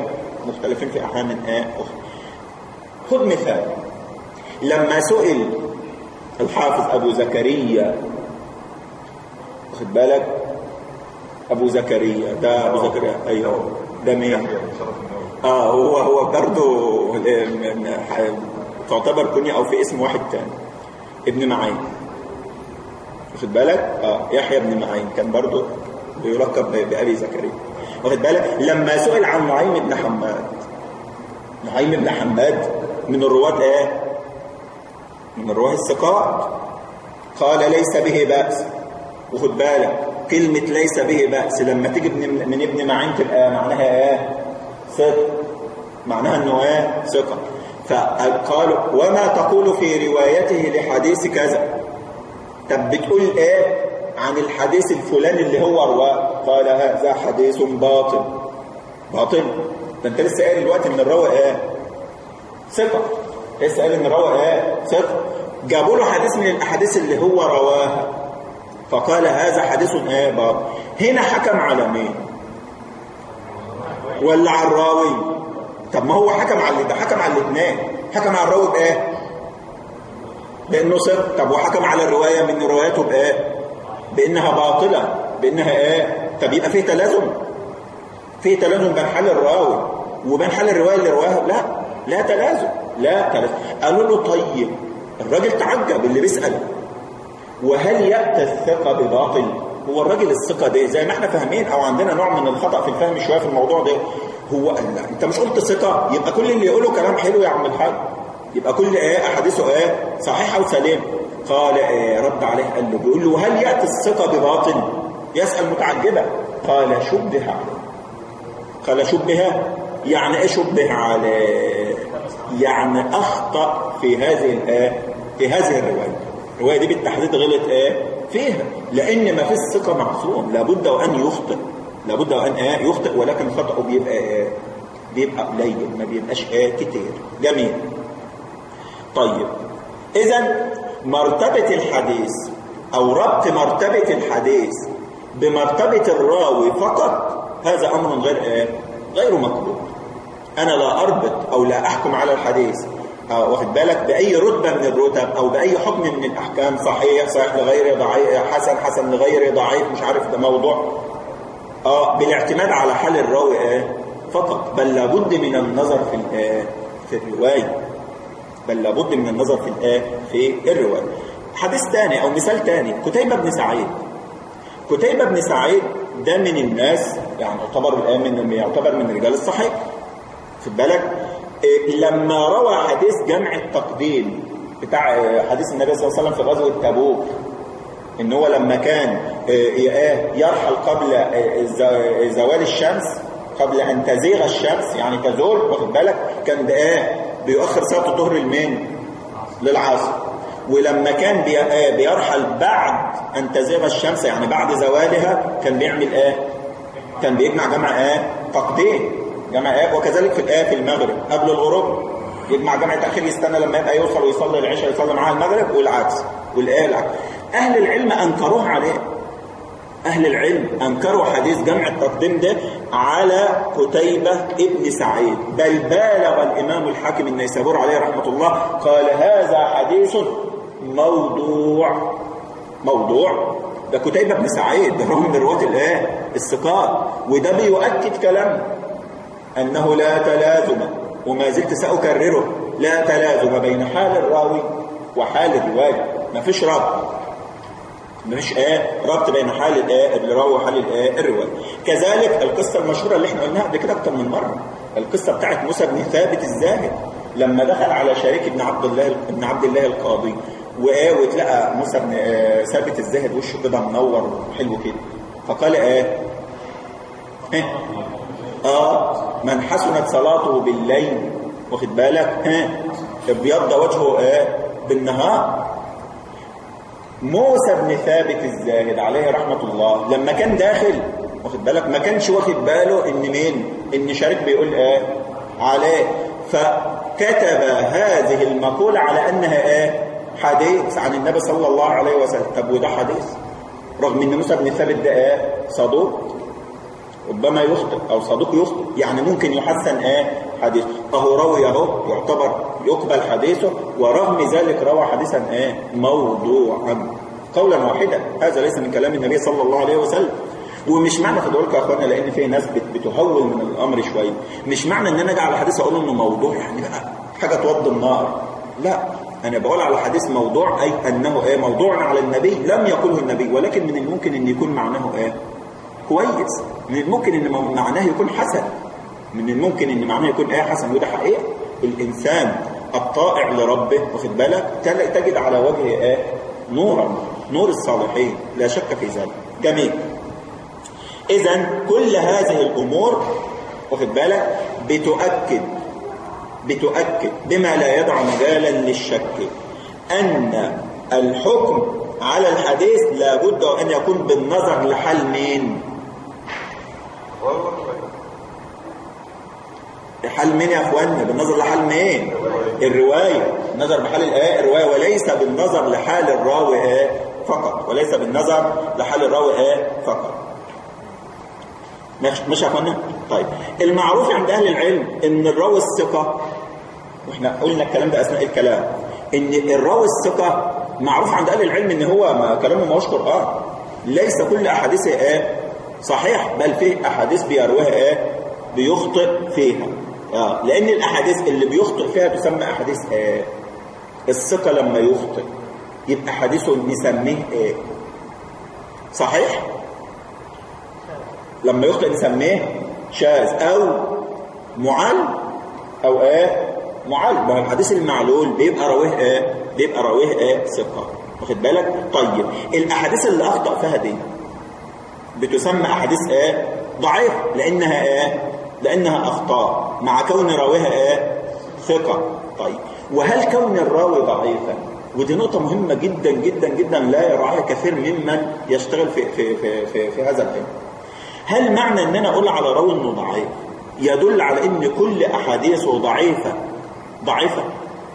مختلفين في احيان ايه اخرى خذ مثال لما سئل الحافظ ابو زكريا واخد بالك ابو زكريا ده ابو زكريا ايوه ده مين يحيى بن شرف النووي اه هو هو برضه تعتبر كنية او في اسم واحد تاني ابن معين واخد بالك اه يحيى بن معين كان برضه بيلقب ب- بابي زكريا واخد بالك لما سئل عن نعيم بن حماد نعيم بن حماد من الرواة ايه من الرواة الثقات قال ليس به بأس وخد بالك كلمة ليس به بأس لما تيجي من, من ابن معين تبقى معناها ايه ثقة معناها انه ايه ثقة فقالوا وما تقول في روايته لحديث كذا طب بتقول ايه عن الحديث الفلاني اللي هو رواه قال هذا حديث باطل باطل ده انت لسه قايل دلوقتي ان الراوي ايه ثقة لسه قايل ان الراوي ايه ثقة جابوا له حديث من الاحاديث اللي هو رواها فقال هذا حديث ايه باطل هنا حكم على مين ولا على الراوي طب ما هو حكم على ده حكم على الاثنين حكم على الراوي بايه بانه ثقة طب وحكم على الروايه من رواياته بايه بانها باطله بانها ايه طب يبقى فيه تلازم فيه تلازم بين حال الراوي وبين حال الروايه اللي رواها لا لا تلازم لا تلازم قالوا له طيب الراجل تعجب اللي بيسال وهل ياتي الثقه بباطل هو الراجل الثقه ده زي ما احنا فاهمين او عندنا نوع من الخطا في الفهم شويه في الموضوع ده هو قال لا انت مش قلت ثقه يبقى كل اللي يقوله كلام حلو يا عم الحاج يبقى كل ايه احاديثه ايه صحيحه وسليمه قال إيه رد عليه قال له بيقول له هل ياتي الثقه بباطل يسال متعجبا قال شبه عليه قال شبه يعني ايه شبه عليه يعني اخطا في هذه الايه في هذه الروايه الروايه دي بالتحديد غلط ايه فيها لان ما فيش ثقه معصوم لابد وان يخطئ لابد وان ايه يخطئ ولكن خطأه بيبقى ايه بيبقى قليل ما بيبقاش ايه كتير جميل طيب اذا مرتبه الحديث او ربط مرتبه الحديث بمرتبه الراوي فقط هذا امر غير ايه غير مقبول انا لا اربط او لا احكم على الحديث آه واخد بالك باي رتبه من الرتب او باي حكم من الاحكام صحيح صحيح لغير ضعيف حسن حسن لغير ضعيف مش عارف ده موضوع اه بالاعتماد على حال الراوي ايه فقط بل لابد من النظر في الايه في الروايه بل لابد من النظر في الايه في الروايه حديث ثاني او مثال ثاني كتيبه بن سعيد كتيبه بن سعيد ده من الناس يعني يعتبر الان من يعتبر من رجال الصحيح خد بالك إيه لما روى حديث جمع التقديم بتاع حديث النبي صلى الله عليه وسلم في غزوه تبوك ان هو لما كان يرحل قبل زوال الشمس قبل ان تزيغ الشمس يعني تزول واخد بالك كان ده ايه بيؤخر صلاه الظهر لمين للعصر ولما كان بيرحل بعد ان تزيغ الشمس يعني بعد زوالها كان بيعمل ايه كان بيجمع جمع ايه تقديم جمع ايه وكذلك في الايه في المغرب قبل الغروب يجمع جمع تاخير يستنى لما يبقى يوصل ويصلي العشاء يصلي معاه المغرب والعكس والايه العكس اهل العلم انكروه عليه اهل العلم انكروا حديث جمع التقديم ده على قتيبة ابن سعيد بل بالغ الامام الحاكم النيسابور عليه رحمة الله قال هذا حديث موضوع موضوع ده كتيبة بن سعيد ده من رواة الايه الثقات وده بيؤكد كلام انه لا تلازم وما زلت سأكرره لا تلازم بين حال الراوي وحال الرواية ما فيش ربط ما فيش ايه ربط بين حال الايه الراوي وحال الايه الرواية كذلك القصة المشهورة اللي احنا قلناها قبل كده اكتر من مرة القصة بتاعت موسى بن ثابت الزاهد لما دخل على شريك ابن عبد الله ابن عبد الله القاضي وايه وتلقى موسى بن ثابت الزاهد وشه كده منور وحلو كده فقال ايه ايه اه من حسنت صلاته بالليل واخد بالك ها ابيض وجهه ايه بالنهار موسى بن ثابت الزاهد عليه رحمة الله لما كان داخل واخد بالك ما كانش واخد باله ان مين ان شريك بيقول ايه عليه فكتب هذه المقولة على انها ايه حديث عن النبي صلى الله عليه وسلم طب وده حديث رغم ان موسى بن ثابت ده ايه صدوق ربما يخطئ او صدوق يخطئ يعني ممكن يحسن ايه حديث اهو راوي اهو يعتبر يقبل حديثه ورغم ذلك روى حديثا ايه موضوعا قولا واحدا هذا ليس من كلام النبي صلى الله عليه وسلم ومش معنى خدوا بالكم يا اخوانا لان في ناس بت- بتهول من الامر شويه مش معنى ان انا اجي على حديث اقول انه موضوع يعني بقى حاجه توضي النار لا انا بقول على حديث موضوع اي انه ايه موضوع على النبي لم يقله النبي ولكن من الممكن ان يكون معناه ايه كويس من الممكن ان مو- معناه يكون حسن من الممكن ان معناه يكون ايه حسن وده حقيقه الانسان الطائع لربه واخد بالك تل- تجد على وجهه ايه نورا نور الصالحين لا شك في ذلك جميل اذا كل هذه الامور واخد بالك بتؤكد بتؤكد بما لا يدع مجالا للشك ان الحكم على الحديث لابد ان يكون بالنظر لحال مين الراوي والرواية حال مين يا اخوانا بالنظر لحال مين الروايه النظر بحال الايه الروايه وليس بالنظر لحال الراوي ايه فقط وليس بالنظر لحال الراوي ايه فقط مش مش يا اخوانا طيب المعروف عند اهل العلم ان الراوي الثقه واحنا قلنا الكلام ده اثناء الكلام ان الراوي الثقه معروف عند اهل العلم ان هو ما كلامه ما هوش قران ليس كل احاديثه ايه صحيح بل فيه احاديث بيرويها ايه بيخطئ فيها اه لان الاحاديث اللي بيخطئ فيها تسمى احاديث ايه الثقه لما يخطئ يبقى حديثه نسميه ايه صحيح لما يخطئ نسميه شاذ او معل او ايه معل ما هو الحديث المعلول بيبقى راويه ايه بيبقى راويه ايه ثقه واخد بالك طيب الاحاديث اللي اخطا فيها دي بتسمى احاديث ايه ضعيفه لانها ايه لانها اخطاء مع كون راويها ايه ثقه طيب وهل كون الراوي ضعيفا ودي نقطة مهمة جدا جدا جدا لا يراعيها كثير ممن يشتغل في في في في, في هذا العلم. هل معنى ان انا اقول على راوي انه ضعيف يدل على ان كل احاديثه ضعيفة ضعيفة؟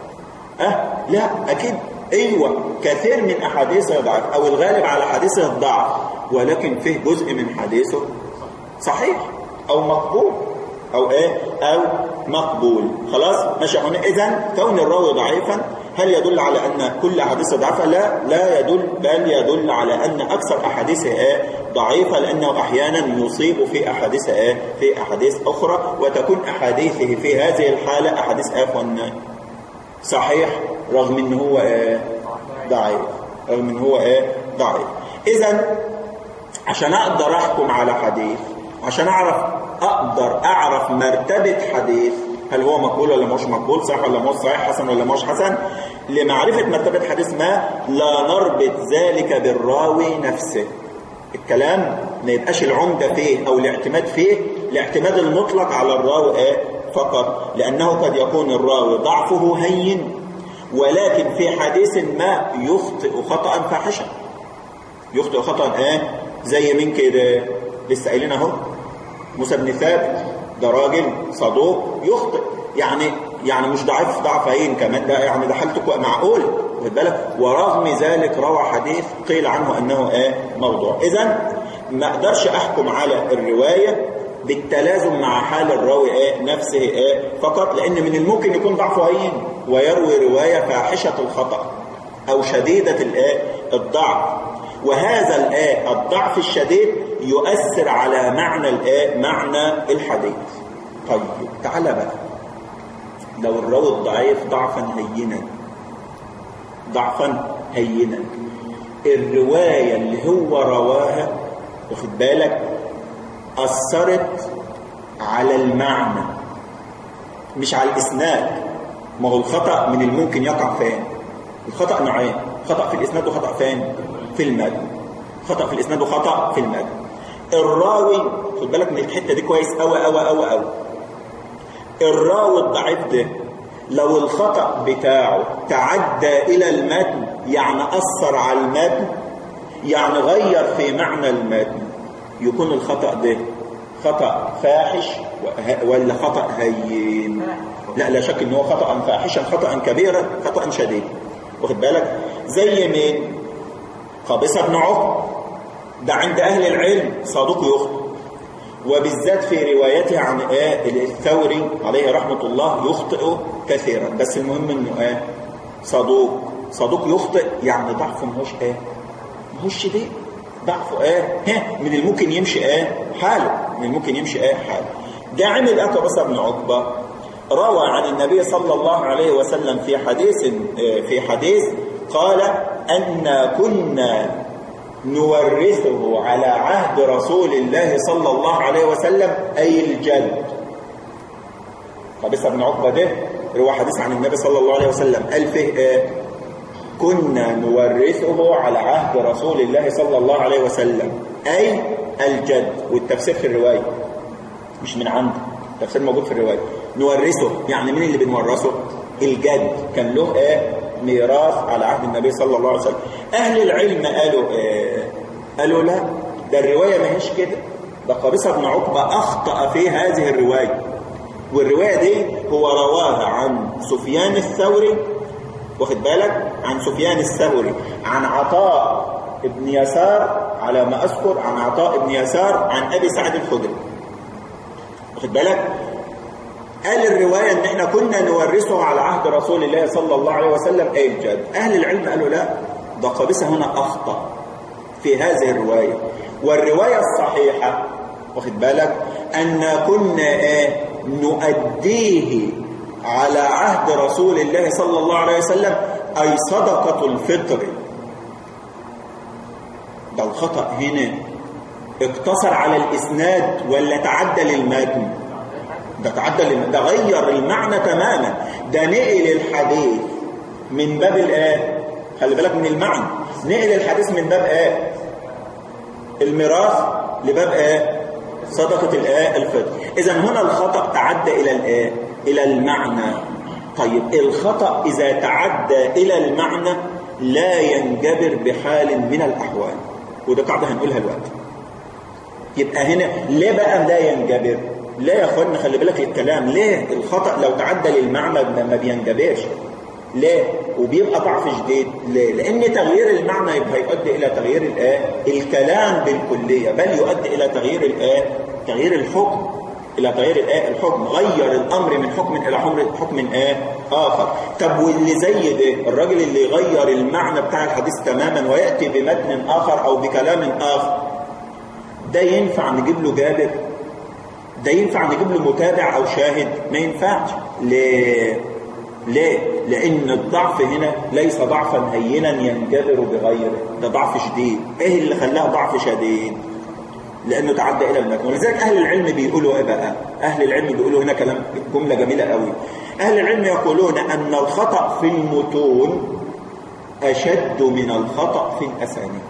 أه لا أكيد أيوة كثير من أحاديثه ضعف أو الغالب على حديثه الضعف ولكن فيه جزء من حديثه صحيح أو مقبول أو إيه أو مقبول خلاص ماشي هنا إذا كون الراوي ضعيفا هل يدل على أن كل أحاديثه ضعيفة لا لا يدل بل يدل على أن أكثر أحاديثه إيه ضعيفة لأنه أحيانا يصيب في أحاديث إيه في أحاديث أخرى وتكون أحاديثه في هذه الحالة أحاديث آخر صحيح رغم ان هو ايه ضعيف رغم ان هو ايه ضعيف اذا عشان اقدر احكم على حديث عشان اعرف اقدر اعرف مرتبة حديث هل هو مقبول ولا مش مقبول صحيح ولا مش صحيح حسن ولا مش حسن لمعرفة مرتبة حديث ما لا نربط ذلك بالراوي نفسه الكلام ما يبقاش العمدة فيه او الاعتماد فيه الاعتماد المطلق على الراوي ايه فقط لأنه قد يكون الراوي ضعفه هين ولكن في حديث ما يخطئ خطأ فاحشا يخطئ خطأ ايه زي مين كده لسه قايلين اهو موسى بن ثابت ده راجل صدوق يخطئ يعني يعني مش ضعيف ضعف هين كمان ده يعني ده حالته معقول واخد بالك ورغم ذلك روى حديث قيل عنه انه ايه موضوع اذا ما اقدرش احكم على الروايه بالتلازم مع حال الراوي ايه نفسه ايه فقط لان من الممكن يكون ضعفه هين ويروي روايه فاحشه الخطا او شديده الايه الضعف وهذا الايه الضعف الشديد يؤثر على معنى الايه معنى الحديث طيب تعالى بقى لو الراوي الضعيف ضعفا هينا ضعفا هينا الروايه اللي هو رواها واخد بالك أثرت على المعنى مش على الإسناد ما هو الخطأ من الممكن يقع فين الخطأ نوعين خطأ في الإسناد وخطأ فين في المتن خطأ في الإسناد وخطأ في المتن الراوي خد بالك من الحتة دي كويس أوي أوي أوي أوي الراوي الضعيف ده لو الخطأ بتاعه تعدى إلى المتن يعني أثر على المتن يعني غير في معنى المتن يكون الخطأ ده خطأ فاحش ولا خطأ هين لا لا شك ان هو خطأ فاحشا خطأ كبيرا خطأ شديد واخد بالك زي مين قابصة بن عقب ده عند اهل العلم صادق يخطئ وبالذات في روايته عن ايه الثوري عليه رحمة الله يخطئ كثيرا بس المهم انه ايه صدوق صدوق يخطئ يعني ضعفه ماهوش ايه ماهوش شديد ضعفه ايه ها من الممكن يمشي ايه حاله من الممكن يمشي ايه حاله ده عمل اكا بس بن عقبة روى عن النبي صلى الله عليه وسلم في حديث في حديث قال أن كنا نورثه على عهد رسول الله صلى الله عليه وسلم أي الجد قبيصة بن عقبة ده روى حديث عن النبي صلى الله عليه وسلم قال فيه ايه كنا نورثه على عهد رسول الله صلى الله عليه وسلم أي الجد والتفسير في الرواية مش من عنده التفسير موجود في الرواية نورثه يعني مين اللي بنورثه الجد كان له ايه ميراث على عهد النبي صلى الله عليه وسلم اهل العلم قالوا ايه قالوا لا ده الرواية ما هيش كده ده قبيصة بن عقبة أخطأ في هذه الرواية والرواية دي هو رواها عن سفيان الثوري واخد بالك عن سفيان الثوري عن عطاء ابن يسار على ما أذكر عن عطاء ابن يسار عن أبي سعد الخدري واخد بالك قال الرواية ان احنا كنا نورثه على عهد رسول الله صلى الله عليه وسلم اي الجد اهل العلم قالوا لا ده قبيصة هنا اخطأ في هذه الرواية والرواية الصحيحة واخد بالك ان كنا ايه نؤديه على عهد رسول الله صلى الله عليه وسلم اي صدقة الفطر ده الخطأ هنا اقتصر على الاسناد ولا تعدى للمتن ده تعدل ده غير المعنى تماما ده نقل الحديث من باب الايه خلي بالك من المعنى نقل الحديث من باب ايه الميراث لباب ايه صدقة الايه الفطر اذا هنا الخطأ تعدى الى الايه الى المعنى طيب الخطأ اذا تعدى الى المعنى لا ينجبر بحال من الاحوال وده قاعدة هنقولها دلوقتي يبقى هنا ليه بقى لا ينجبر لا يا اخوانا خلي بالك الكلام ليه الخطأ لو تعدى للمعنى ما بينجبرش ليه وبيبقى ضعف شديد ليه لان تغيير المعنى يبقى يؤدي الى تغيير الايه الكلام بالكليه بل يؤدي الى تغيير الايه تغيير الحكم الى تغيير الايه الحكم غير الامر من حكم الى حكم حكم ايه اخر طب واللي زي ده الراجل اللي يغير المعنى بتاع الحديث تماما وياتي بمتن اخر او بكلام اخر ده ينفع نجيب له جابر ده ينفع نجيب له متابع او شاهد ما ينفعش ليه ليه لان الضعف هنا ليس ضعفا هينا ينجبر بغيره ده ضعف شديد ايه اللي خلاه ضعف شديد لانه تعدى الى المتن ولذلك اهل العلم بيقولوا ايه بقى اهل العلم بيقولوا هنا كلام جمله جميله قوي اهل العلم يقولون ان الخطا في المتون اشد من الخطا في الاسانيد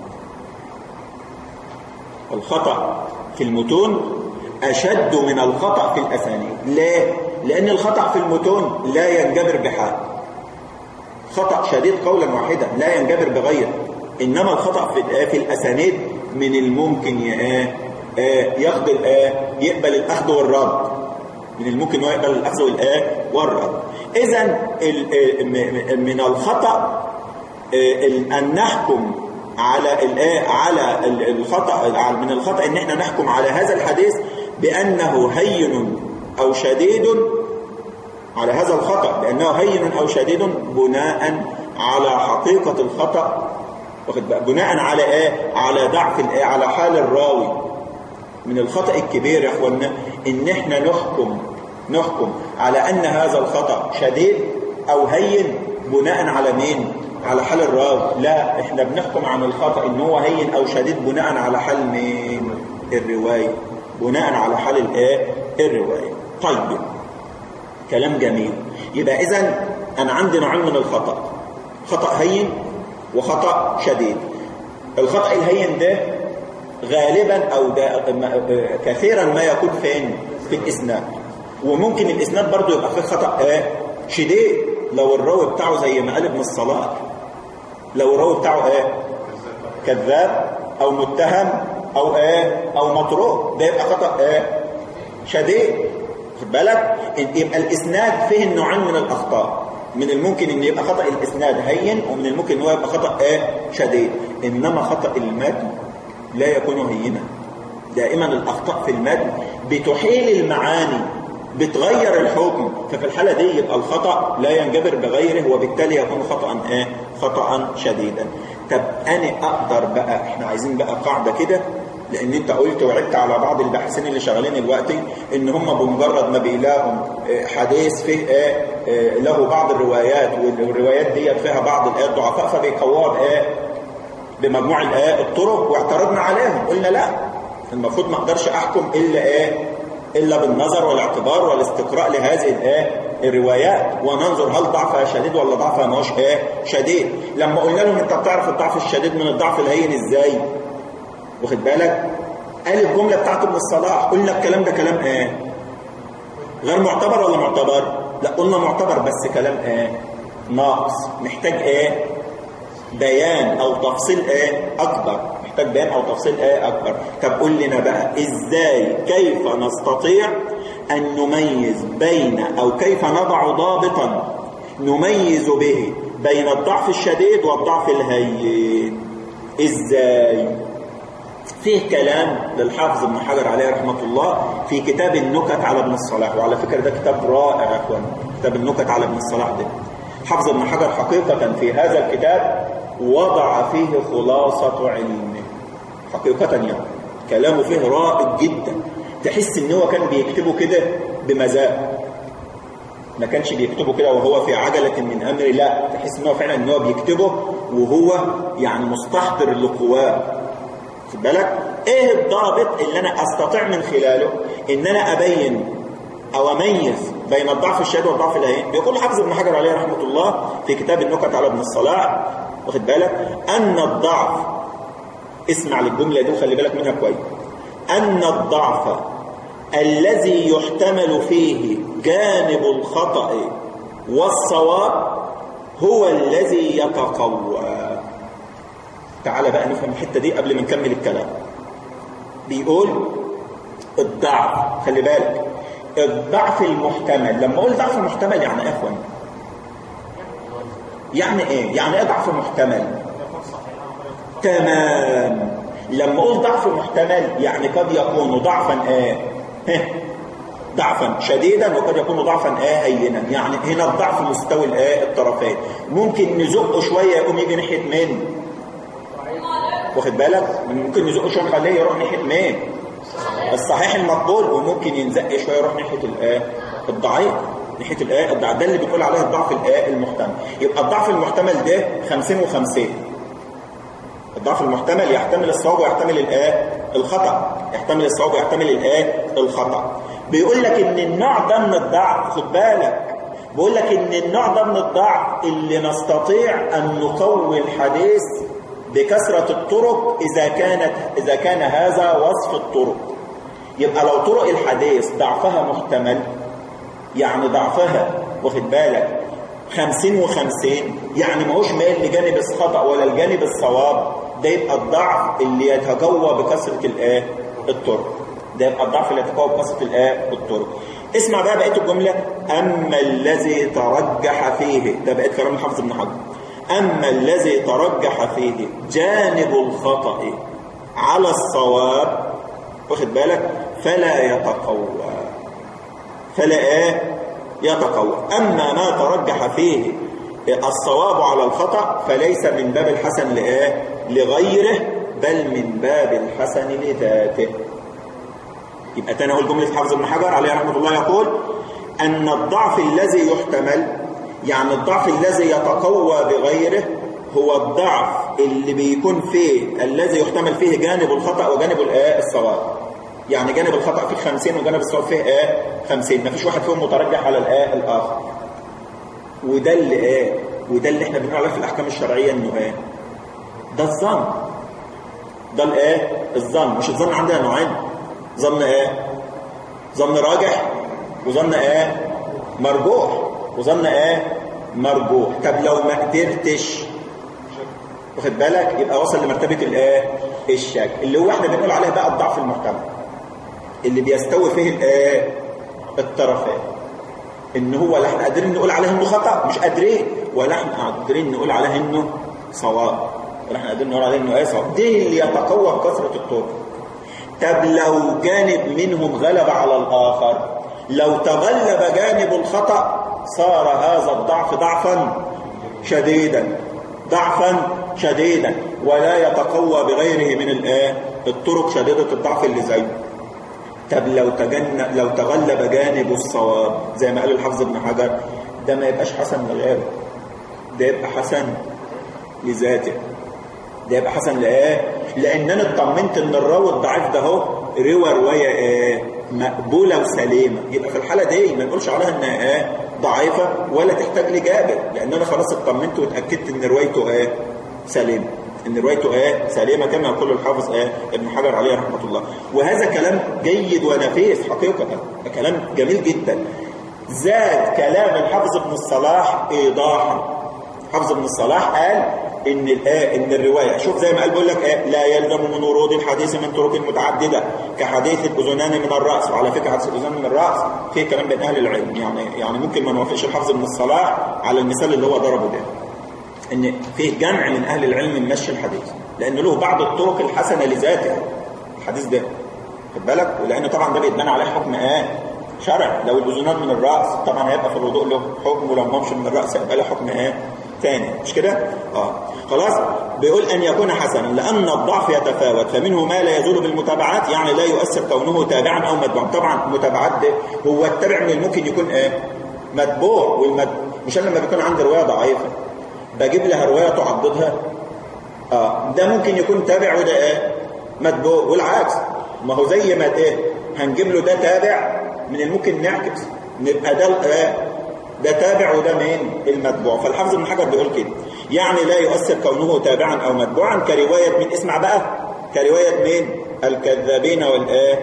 الخطا في المتون أشد من الخطأ في الأسانيد ليه؟ لأن الخطأ في المتون لا ينجبر بحال خطأ شديد قولا واحدا لا ينجبر بغير إنما الخطأ في, في الأسانيد من الممكن ياخد يقبل الأخذ والرد من الممكن هو يقبل الأخذ والرد إذا من الخطأ أن نحكم على الايه على الخطا من الخطا ان احنا نحكم على هذا الحديث بانه هين او شديد على هذا الخطا بانه هين او شديد بناء على حقيقه الخطا واخد بقى بناء على ايه على ضعف الايه على حال الراوي من الخطا الكبير يا اخوانا ان احنا نحكم نحكم على ان هذا الخطا شديد او هين بناء على مين على حال الراوي لا احنا بنحكم عن الخطأ ان هو هين او شديد بناء على حال مين الرواية بناء على حال الايه الرواية طيب كلام جميل يبقى اذا انا عندي نوعين من الخطأ خطأ هين وخطأ شديد الخطأ الهين ده غالبا او ده كثيرا ما يكون فين في الاسناد وممكن الاسناد برضو يبقى فيه خطأ ايه شديد لو الراوي بتاعه زي ما قال ابن الصلاح لو الراوي بتاعه ايه كذاب او متهم او ايه او مطروح ده يبقى خطا ايه شديد خد بالك يبقى الاسناد فيه النوعين من الاخطاء من الممكن ان يبقى خطا الاسناد هين ومن الممكن ان هو يبقى خطا ايه شديد انما خطا المتن لا يكون هينا دائما الاخطاء في المتن بتحيل المعاني بتغير الحكم ففي الحالة دي يبقى الخطأ لا ينجبر بغيره وبالتالي يكون خطأ ايه خطأ شديدا طب انا اقدر بقى احنا عايزين بقى قاعدة كده لان انت قلت وعدت على بعض الباحثين اللي شغالين دلوقتي ان هم بمجرد ما بيلاقوا حديث فيه ايه له بعض الروايات والروايات دي فيها بعض الايات ضعفاء فبيقووها بايه بمجموع الايه الطرق واعترضنا عليهم قلنا لا المفروض ما اقدرش احكم الا ايه الا بالنظر والاعتبار والاستقراء لهذه الايه الروايات وننظر هل ضعفها شديد ولا ضعفها ماهوش ايه شديد لما قلنا لهم انت بتعرف الضعف الشديد من الضعف الهين ازاي واخد بالك قال الجمله بتاعت ابن الصلاح قلنا الكلام ده كلام ايه غير معتبر ولا معتبر لا قلنا معتبر بس كلام ايه ناقص محتاج ايه بيان او تفصيل ايه اكبر محتاج بيان او تفصيل ايه اكبر طب قول لنا بقى ازاي كيف نستطيع ان نميز بين او كيف نضع ضابطا نميز به بين الضعف الشديد والضعف الهين ازاي فيه كلام للحافظ ابن حجر عليه رحمة الله في كتاب النكت على ابن الصلاح وعلى فكرة ده كتاب رائع يا اخوان كتاب النكت على ابن الصلاح ده حافظ ابن حجر حقيقة في هذا الكتاب وضع فيه خلاصة علمه حقيقة يعني كلامه فيه رائع جدا تحس ان هو كان بيكتبه كده بمزاج ما كانش بيكتبه كده وهو في عجلة من أمر لا تحس ان هو فعلا ان هو بيكتبه وهو يعني مستحضر لقواه خد بالك ايه الضابط اللي انا استطيع من خلاله ان انا ابين او اميز بين الضعف الشديد والضعف الهين بيقول حافظ ابن حجر عليه رحمه الله في كتاب النكت على ابن الصلاح واخد بالك ان الضعف اسمع للجمله دي وخلي بالك منها كويس ان الضعف الذي يحتمل فيه جانب الخطأ والصواب هو الذي يتقوى تعال بقى نفهم الحتة دي قبل ما نكمل الكلام بيقول الضعف خلي بالك الضعف المحتمل لما اقول ضعف محتمل يعني ايه اخوان يعني ايه يعني ايه ضعف محتمل تمام لما اقول ضعف محتمل يعني قد يكون ضعفا ايه ضعفا شديدا وقد يكون ضعفا ايه هينا يعني هنا الضعف مستوي الايه الطرفين ممكن نزقه شويه يقوم يجي ناحيه مين واخد بالك ممكن نزقه شويه نخليه يروح ناحيه مين الصحيح المقبول وممكن ينزق شويه يروح ناحيه الايه الضعيف ناحيه الايه الضعف ده اللي بنقول عليه الضعف الايه المحتمل يبقى الضعف المحتمل ده 50 و50 الضعف المحتمل يحتمل الصواب ويحتمل الايه الخطا يحتمل الصواب ويحتمل الايه الخطا بيقول لك ان النوع ده من الضعف خد بالك بيقول لك ان النوع ده من الضعف اللي نستطيع ان نقوي الحديث بكثرة الطرق إذا كانت إذا كان هذا وصف الطرق يبقى لو طرق الحديث ضعفها محتمل يعني ضعفها واخد بالك خمسين وخمسين يعني ما هوش مايل لجانب الخطأ ولا الجانب الصواب ده يبقى الضعف اللي يتقوى بكثرة الايه الطرق ده يبقى الضعف اللي يتقوى بكثرة الايه الطرق اسمع بقى بقية الجملة أما الذي ترجح فيه ده بقيت كلام الحافظ ابن حجر أما الذي ترجح فيه جانب الخطأ على الصواب واخد بالك فلا يتقوى فلا ايه يتقوى أما ما ترجح فيه الصواب على الخطأ فليس من باب الحسن لإيه؟ لغيره بل من باب الحسن لذاته يبقى تناول جملة حافظ ابن حجر عليه رحمة الله يقول أن الضعف الذي يحتمل يعني الضعف الذي يتقوى بغيره هو الضعف اللي بيكون فيه الذي يحتمل فيه جانب الخطأ وجانب الصواب يعني جانب الخطأ فيه 50 وجانب الصواب فيه ايه 50 مفيش واحد فيهم مترجح على الايه الاخر وده اللي ايه وده اللي احنا بنقول عليه في الاحكام الشرعيه انه ايه ده الظن ده الايه الظن مش الظن عندنا نوعين ظن ايه ظن راجح وظن ايه مرجوح وظن ايه مرجوح طب لو ما قدرتش واخد بالك يبقى وصل لمرتبه الايه الشك اللي هو احنا بنقول عليه بقى الضعف المحتمل اللي بيستوي فيه الايه الطرفين ان هو لا احنا قادرين نقول عليه انه خطا مش قادرين ولا احنا قادرين نقول عليه انه صواب ولا احنا قادرين نقول عليه انه ايه صواب دي اللي يتقوى بكثره الطرق طب لو جانب منهم غلب على الآخر لو تغلب جانب الخطأ صار هذا الضعف ضعفا شديدا ضعفا شديدا ولا يتقوى بغيره من الآه الطرق شديدة الضعف اللي زيه طب لو تجن لو تغلب جانب الصواب زي ما قال الحافظ ابن حجر ده ما يبقاش حسن لغيره ده يبقى حسن لذاته ده يبقى حسن لايه لان انا اطمنت ان الراوي الضعيف ده اهو روى روايه ايه مقبوله وسليمه يبقى في الحاله دي ما نقولش عليها انها ايه ضعيفه ولا تحتاج لجابر لان انا خلاص اطمنت واتاكدت ان روايته ايه سليمه ان روايته ايه سليمه كما يقول الحافظ ايه ابن حجر عليه رحمه الله وهذا كلام جيد ونفيس حقيقه كلام جميل جدا زاد كلام الحافظ ابن الصلاح ايضاحا حافظ ابن الصلاح قال ان الايه ان الروايه شوف زي ما قال بيقول لك ايه لا يلزم من ورود الحديث من طرق متعدده كحديث الاذنان من الراس وعلى فكره حديث الاذنان من الراس في كلام بين اهل العلم يعني يعني ممكن ما نوافقش الحافظ ابن الصلاح على المثال اللي هو ضربه ده ان فيه جمع من اهل العلم ممشي الحديث لان له بعض الطرق الحسنه لذاته الحديث ده خد بالك ولان طبعا ده بيتبنى عليه حكم ايه شرع لو الاذنان من الراس طبعا هيبقى في الوضوء له حكم ولو ما من الراس هيبقى له حكم ايه ثاني مش كده اه خلاص بيقول ان يكون حسنا لان الضعف يتفاوت فمنه ما لا يزول بالمتابعات يعني لا يؤثر كونه تابعا او متبوعا طبعا متابعات ده هو التابع من الممكن يكون ايه متبوع والمد مش انا لما بيكون عندي روايه ضعيفه بجيب لها روايه تعضدها اه ده ممكن يكون تابع وده ايه متبوع والعكس ما هو زي ما ايه هنجيب له ده تابع من الممكن نعكس نبقى ده ايه ده تابع وده مين المتبوع فالحافظ ابن حجر بيقول كده يعني لا يؤثر كونه تابعا او متبوعا كروايه مين اسمع بقى كروايه مين الكذابين والايه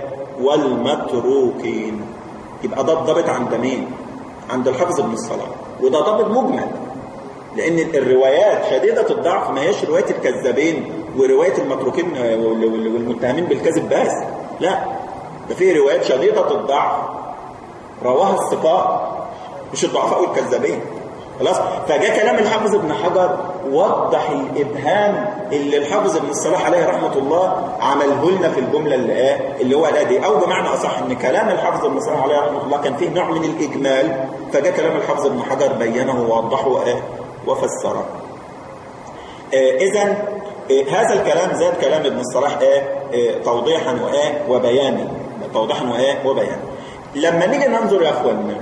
والمتروكين يبقى ده الضابط عند مين عند الحافظ ابن الصلاح وده ضابط مجمل لان الروايات شديده الضعف ما هيش روايه الكذابين وروايه المتروكين والمتهمين بالكذب بس لا ده في روايات شديده الضعف رواها الثقات مش الضعفاء والكذابين خلاص فجاء كلام الحافظ ابن حجر وضح الابهام اللي الحافظ ابن الصلاح عليه رحمه الله عمله لنا في الجمله اللي ايه اللي هو قالها دي او بمعنى اصح ان كلام الحافظ ابن الصلاح عليه رحمه الله كان فيه نوع من الاجمال فجاء كلام الحافظ ابن حجر بينه ووضحه ايه وفسره إيه اذا إيه هذا الكلام زاد كلام ابن الصلاح ايه, إيه توضيحا وايه وبيانا توضيحا وايه وبيانا لما نيجي ننظر يا اخواننا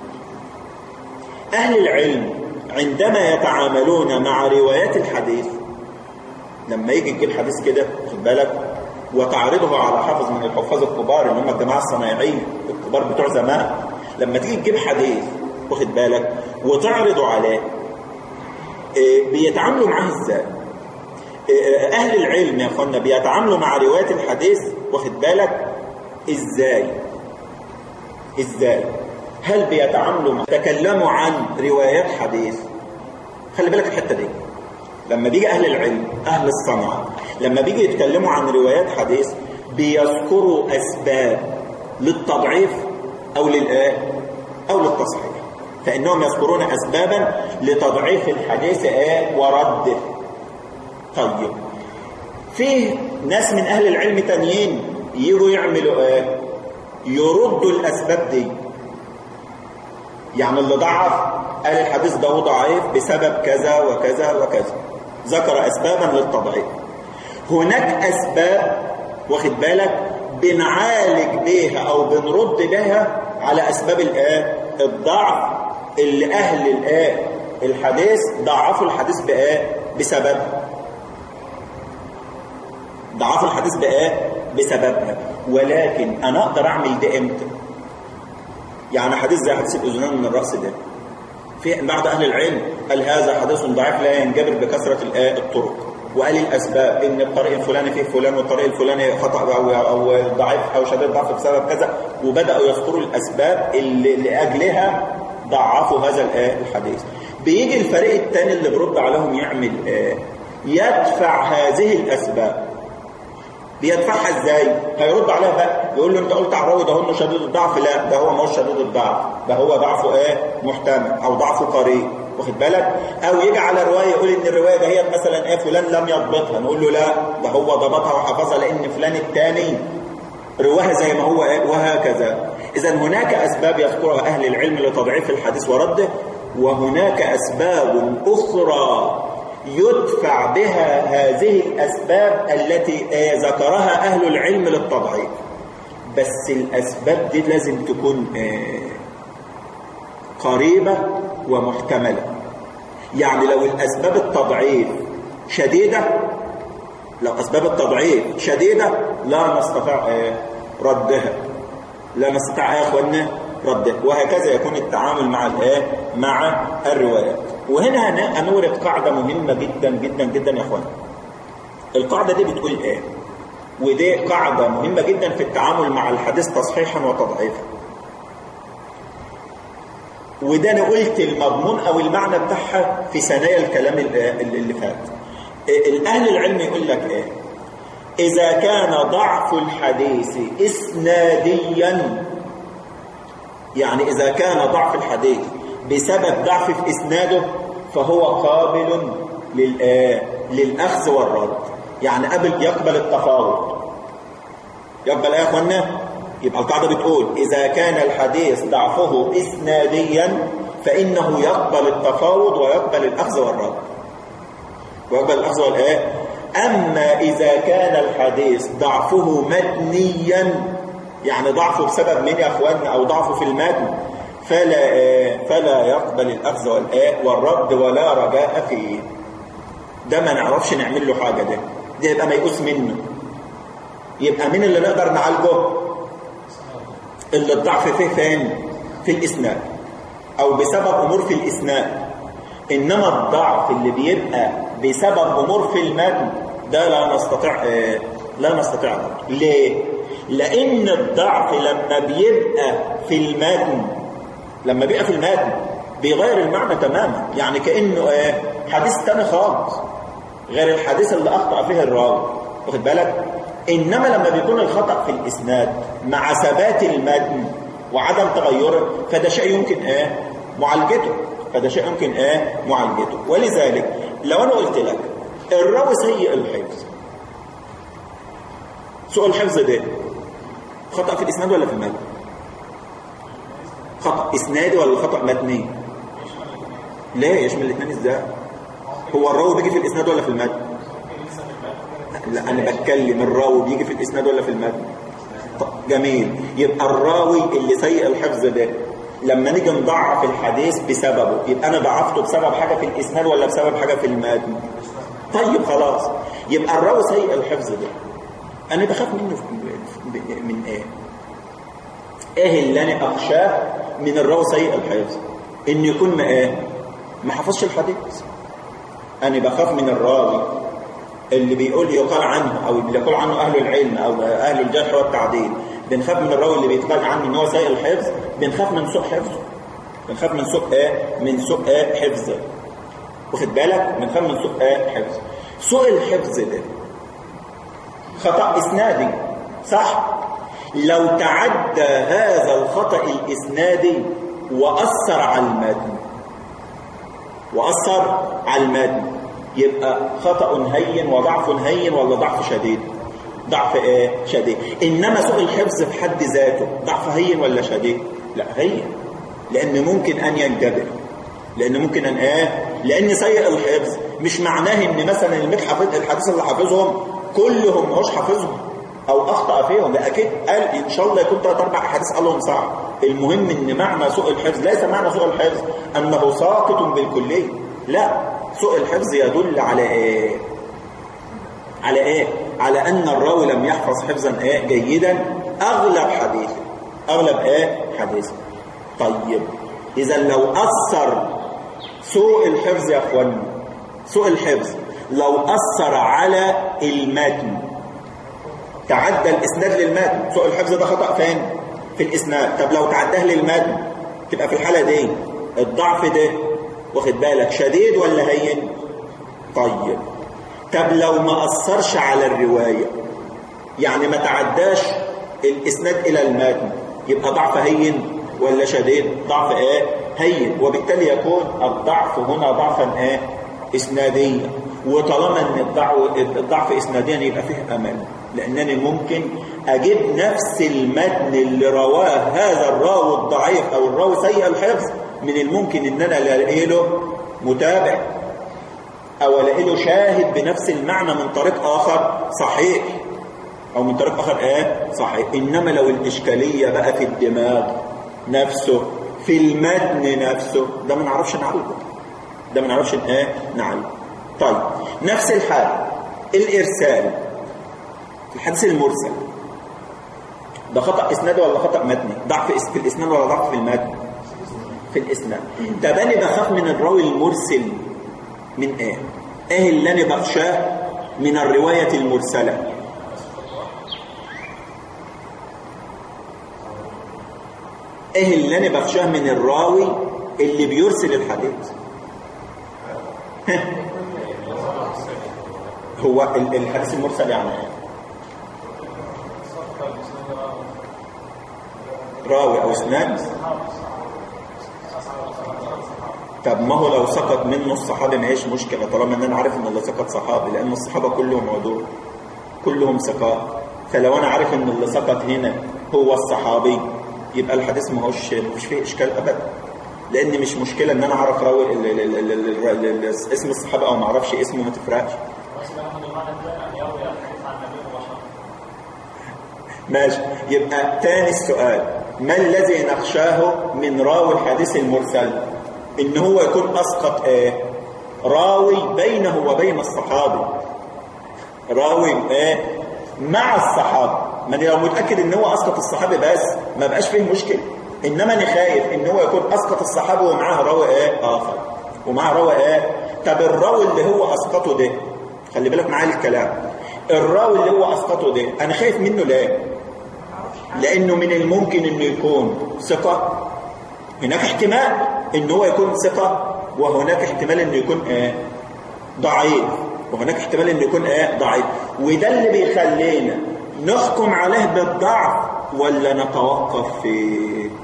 أهل العلم عندما يتعاملون مع روايات الحديث لما يجي تجيب حديث كده خد بالك وتعرضه على حافظ من الحفاظ الكبار اللي هم الجماعه الصنايعيه الكبار بتوع زمان لما تيجي تجيب حديث واخد بالك وتعرضه عليه بيتعاملوا معاه ازاي اهل العلم يا اخوانا بيتعاملوا مع روايات الحديث واخد بالك ازاي ازاي هل بيتعاملوا تكلموا عن روايات حديث خلي بالك الحته دي لما بيجي اهل العلم اهل الصنعه لما بيجي يتكلموا عن روايات حديث بيذكروا اسباب للتضعيف او للايه او للتصحيح فانهم يذكرون اسبابا لتضعيف الحديث ايه ورده طيب فيه ناس من اهل العلم تانيين يجوا يعملوا ايه يردوا الاسباب دي يعني اللي ضعف قال الحديث ده ضعيف بسبب كذا وكذا وكذا ذكر أسبابا للتضعيف هناك أسباب واخد بالك بنعالج بيها أو بنرد بها على أسباب الآه الضعف اللي أهل الآه الحديث ضعفوا الحديث بآه بسبب ضعفوا الحديث بآه بسببها ولكن أنا أقدر أعمل ده إمتى يعني حديث زي حديث الأذنان من الرأس ده في بعض أهل العلم قال هذا حديث ضعيف لا ينجبر بكثرة الطرق وقال الأسباب إن الطريق الفلاني فيه فلان والطريق الفلاني خطأ أو, أو ضعيف أو شديد ضعف بسبب كذا وبدأوا يذكروا الأسباب اللي لأجلها ضعفوا هذا الحديث بيجي الفريق الثاني اللي برد عليهم يعمل ايه يدفع هذه الأسباب بيدفعها ازاي هيرد عليها بقى يقول له انت قلت على الراوي ده انه شديد الضعف لا ده هو مش شديد الضعف ده هو ضعفه ايه محتمل او ضعفه قريب واخد بالك او يجي على روايه يقول ان الروايه ده هي مثلا ايه فلان لم يضبطها نقول له لا ده هو ضبطها وحفظها لان فلان الثاني رواه زي ما هو قال وهكذا إذا هناك أسباب يذكرها أهل العلم لتضعيف الحديث ورده وهناك أسباب أخرى يدفع بها هذه الأسباب التي ذكرها أهل العلم للتضعيف بس الأسباب دي لازم تكون قريبة ومحتملة يعني لو الأسباب التضعيف شديدة لو أسباب التضعيف شديدة لا نستطيع ردها لا نستطيع يا أخوانا ردها وهكذا يكون التعامل مع الايه مع الروايات وهنا هنورد قاعدة مهمة جدا جدا جدا يا أخوانا القاعدة دي بتقول ايه ودي قاعدة مهمة جدا في التعامل مع الحديث تصحيحا وتضعيفا وده انا قلت المضمون او المعنى بتاعها في ثنايا الكلام اللي فات الاهل العلم يقول لك ايه اذا كان ضعف الحديث اسناديا يعني اذا كان ضعف الحديث بسبب ضعف في اسناده فهو قابل للاخذ والرد يعني قبل يقبل التفاوض يقبل ايه يا اخوانا يبقى القاعده بتقول اذا كان الحديث ضعفه اسناديا فانه يقبل التفاوض ويقبل الاخذ والرد ويقبل الاخذ والايه اما اذا كان الحديث ضعفه متنيا يعني ضعفه بسبب مين يا اخوانا او ضعفه في المتن فلا فلا يقبل الاخذ والايه والرد ولا رجاء فيه ده ما نعرفش نعمل له حاجه ده ده يبقى ميؤوس منه يبقى مين اللي نقدر نعالجه اللي الضعف فيه فين في الاسناد او بسبب امور في الاسناد انما الضعف اللي بيبقى بسبب امور في المتن ده لا نستطيع لا نستطيع ليه لان الضعف لما بيبقى في المتن لما بيبقى في المتن بيغير المعنى تماما يعني كانه حديث تاني خالص غير الحديث اللي اخطا فيه الراوي واخد بالك انما لما بيكون الخطا في الاسناد مع ثبات المتن وعدم تغيره فده شيء يمكن ايه معالجته فده شيء يمكن ايه معالجته ولذلك لو انا قلت لك الراوي سيء الحفظ سوء الحفظ ده خطا في الاسناد ولا في المتن خطا اسنادي ولا خطا متني ليه يشمل الاثنين ازاي هو الراوي بيجي في الاسناد ولا في المتن لا انا بتكلم الراوي بيجي في الاسناد ولا في المتن جميل يبقى الراوي اللي سيء الحفظ ده لما نيجي نضعف الحديث بسببه يبقى انا ضعفته بسبب حاجه في الاسناد ولا بسبب حاجه في المتن طيب خلاص يبقى الراوي سيء الحفظ ده انا بخاف منه من ايه ايه اللي انا اخشاه من الراوي سيء الحفظ ان يكون ما ايه ما حفظش الحديث انا بخاف من الراوي اللي بيقول يقال عنه او اللي يقول عنه اهل العلم او اهل الجرح والتعديل بنخاف من الراوي اللي بيتقال عنه ان هو سيء الحفظ بنخاف من سوء حفظه بنخاف من سوء ايه من سوء ايه حفظه واخد بالك بنخاف من سوء ايه حفظ سوء الحفظ ده خطا اسنادي صح لو تعدى هذا الخطا الاسنادي واثر على المتن واثر على المتن يبقى خطأ هين وضعف هين ولا ضعف شديد ضعف ايه شديد انما سوء الحفظ في حد ذاته ضعف هين ولا شديد لا هين لان ممكن ان ينجبر لان ممكن ان ايه لان سيء الحفظ مش معناه ان مثلا الميت حافظ الحديث اللي حافظهم كلهم مش حافظهم او اخطا فيهم ده اكيد قال ان شاء الله يكون ثلاث اربع احاديث قالهم صح المهم ان معنى سوء الحفظ ليس معنى سوء الحفظ انه ساقط بالكليه لا سوء الحفظ يدل على ايه على ايه على ان الراوي لم يحفظ حفظا ايه جيدا اغلب حديثه اغلب ايه حديثه طيب اذا لو اثر سوء الحفظ يا اخوانا سوء الحفظ لو اثر على المتن تعدى الاسناد للمتن سوء الحفظ ده خطا فين في الاسناد طب لو تعداه للمتن تبقى في الحاله دي الضعف ده واخد بالك شديد ولا هين طيب طب لو ما أثرش على الرواية يعني ما تعداش الإسناد إلى المتن يبقى ضعف هين ولا شديد ضعف ايه هين وبالتالي يكون الضعف هنا ضعفا ايه اسناديا وطالما ان الضعف الضعف اسناديا يبقى فيه امل لأنني ممكن أجيب نفس المتن اللي رواه هذا الراوي الضعيف أو الراوي سيء الحفظ من الممكن إن أنا ألاقي له متابع أو ألاقي له شاهد بنفس المعنى من طريق آخر صحيح أو من طريق آخر إيه صحيح إنما لو الإشكالية بقى في الدماغ نفسه في المتن نفسه ده ما نعرفش نعالجه ده ما نعرفش إيه نعالجه طيب نفس الحال الإرسال الحديث المرسل ده خطأ إسنادي ولا خطأ متني ضعف في الإسناد ولا ضعف في المتن في الإسناد طب أنا بخاف من الراوي المرسل من إيه إيه اللي أنا بخشاه من الرواية المرسلة إيه اللي أنا بخشاه من الراوي اللي بيرسل الحديث هو الحديث المرسل يعني ايه راوي او اسناد طب ما هو لو سقط منه الصحابي ما هيش مشكله طالما ان انا عارف ان اللي سقط صحابي لان الصحابه كلهم عدول كلهم ثقات فلو انا عارف ان اللي سقط هنا هو الصحابي يبقى الحديث ما هوش مش فيه اشكال ابدا لان مش مشكله ان انا اعرف راوي اسم الصحابه او ما اعرفش اسمه ما تفرقش ماشي يبقى تاني السؤال ما الذي نخشاه من راوي الحديث المرسل ان هو يكون اسقط ايه راوي بينه وبين الصحابي راوي ايه مع الصحابه ما لو متاكد ان هو اسقط الصحابي بس ما بقاش فيه مشكله انما انا خايف ان هو يكون اسقط الصحابي ومعاه راوي ايه اخر ومعاه راوي ايه طب الراوي اللي هو اسقطه ده خلي بالك معايا الكلام الراوي اللي هو اسقطه ده انا خايف منه ليه لانه من الممكن انه يكون ثقه هناك احتمال ان هو يكون ثقه وهناك احتمال انه يكون ايه ضعيف وهناك احتمال انه يكون ايه ضعيف وده اللي بيخلينا نحكم عليه بالضعف ولا نتوقف في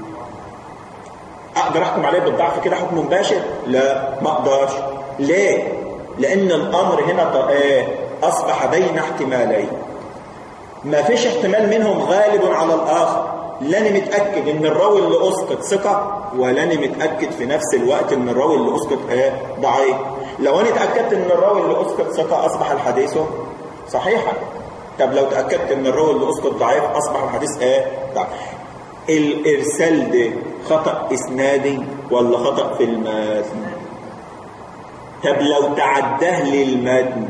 اقدر احكم عليه بالضعف كده حكم مباشر لا ما اقدرش ليه لان الامر هنا ايه اصبح بين احتمالين ما فيش احتمال منهم غالب على الآخر لاني متأكد ان الراوي اللي أسقط ثقة ولاني متأكد في نفس الوقت ان الراوي اللي أسقط ايه ضعيف لو انا اتأكدت ان الراوي اللي أسقط ثقة أصبح الحديث صحيحا طب لو تأكدت ان الراوي اللي أسقط ضعيف أصبح الحديث ايه ضعيف الإرسال ده خطأ إسنادي ولا خطأ في المتن طب لو تعداه للمتن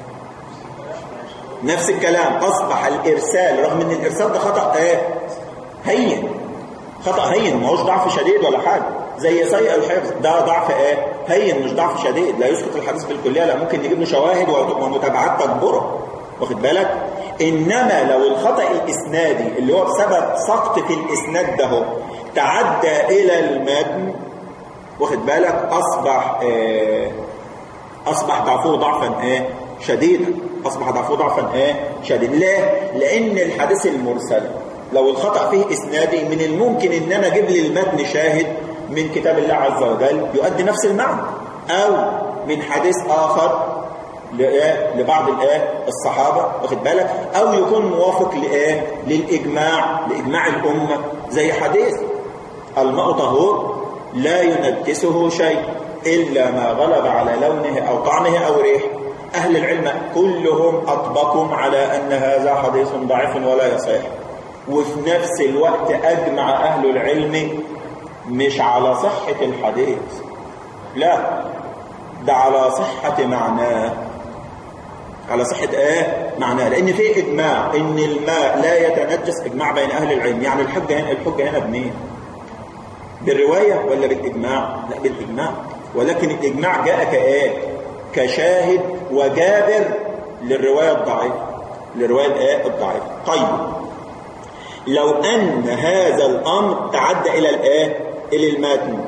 نفس الكلام أصبح الإرسال رغم أن الإرسال ده خطأ إيه؟ هين خطأ هين ما هوش ضعف شديد ولا حاجة زي سيء الحفظ ده ضعف إيه؟ هين مش ضعف شديد لا يسقط الحديث بالكلية لا ممكن نجيب له شواهد ومتابعات تجبره واخد بالك؟ إنما لو الخطأ الإسنادي اللي هو بسبب سقط في الإسناد ده تعدى إلى المتن واخد بالك أصبح إيه؟ أصبح ضعفه ضعفا إيه؟ شديدا أصبح ضعفه ضعفا إيه؟ شديد ليه؟ لأن الحديث المرسل لو الخطأ فيه إسنادي من الممكن إن أنا أجيب لي المتن شاهد من كتاب الله عز وجل يؤدي نفس المعنى أو من حديث آخر لبعض الايه الصحابة واخد بالك أو يكون موافق لإيه للإجماع لإجماع الأمة زي حديث الماء طهور لا ينجسه شيء إلا ما غلب على لونه أو طعمه أو ريحه أهل العلم كلهم أطبقوا على أن هذا حديث ضعيف ولا يصح وفي نفس الوقت أجمع أهل العلم مش على صحة الحديث لا ده على صحة معناه على صحة ايه معناه لان في اجماع ان الماء لا يتنجس اجماع بين اهل العلم يعني الحجة هنا الحجة هنا بمين بالرواية ولا بالاجماع لا بالاجماع ولكن الاجماع جاء كايه كشاهد وجابر للرواية الضعيفة للرواية الايه الضعيفة طيب لو ان هذا الامر تعدى الى الايه الى المتن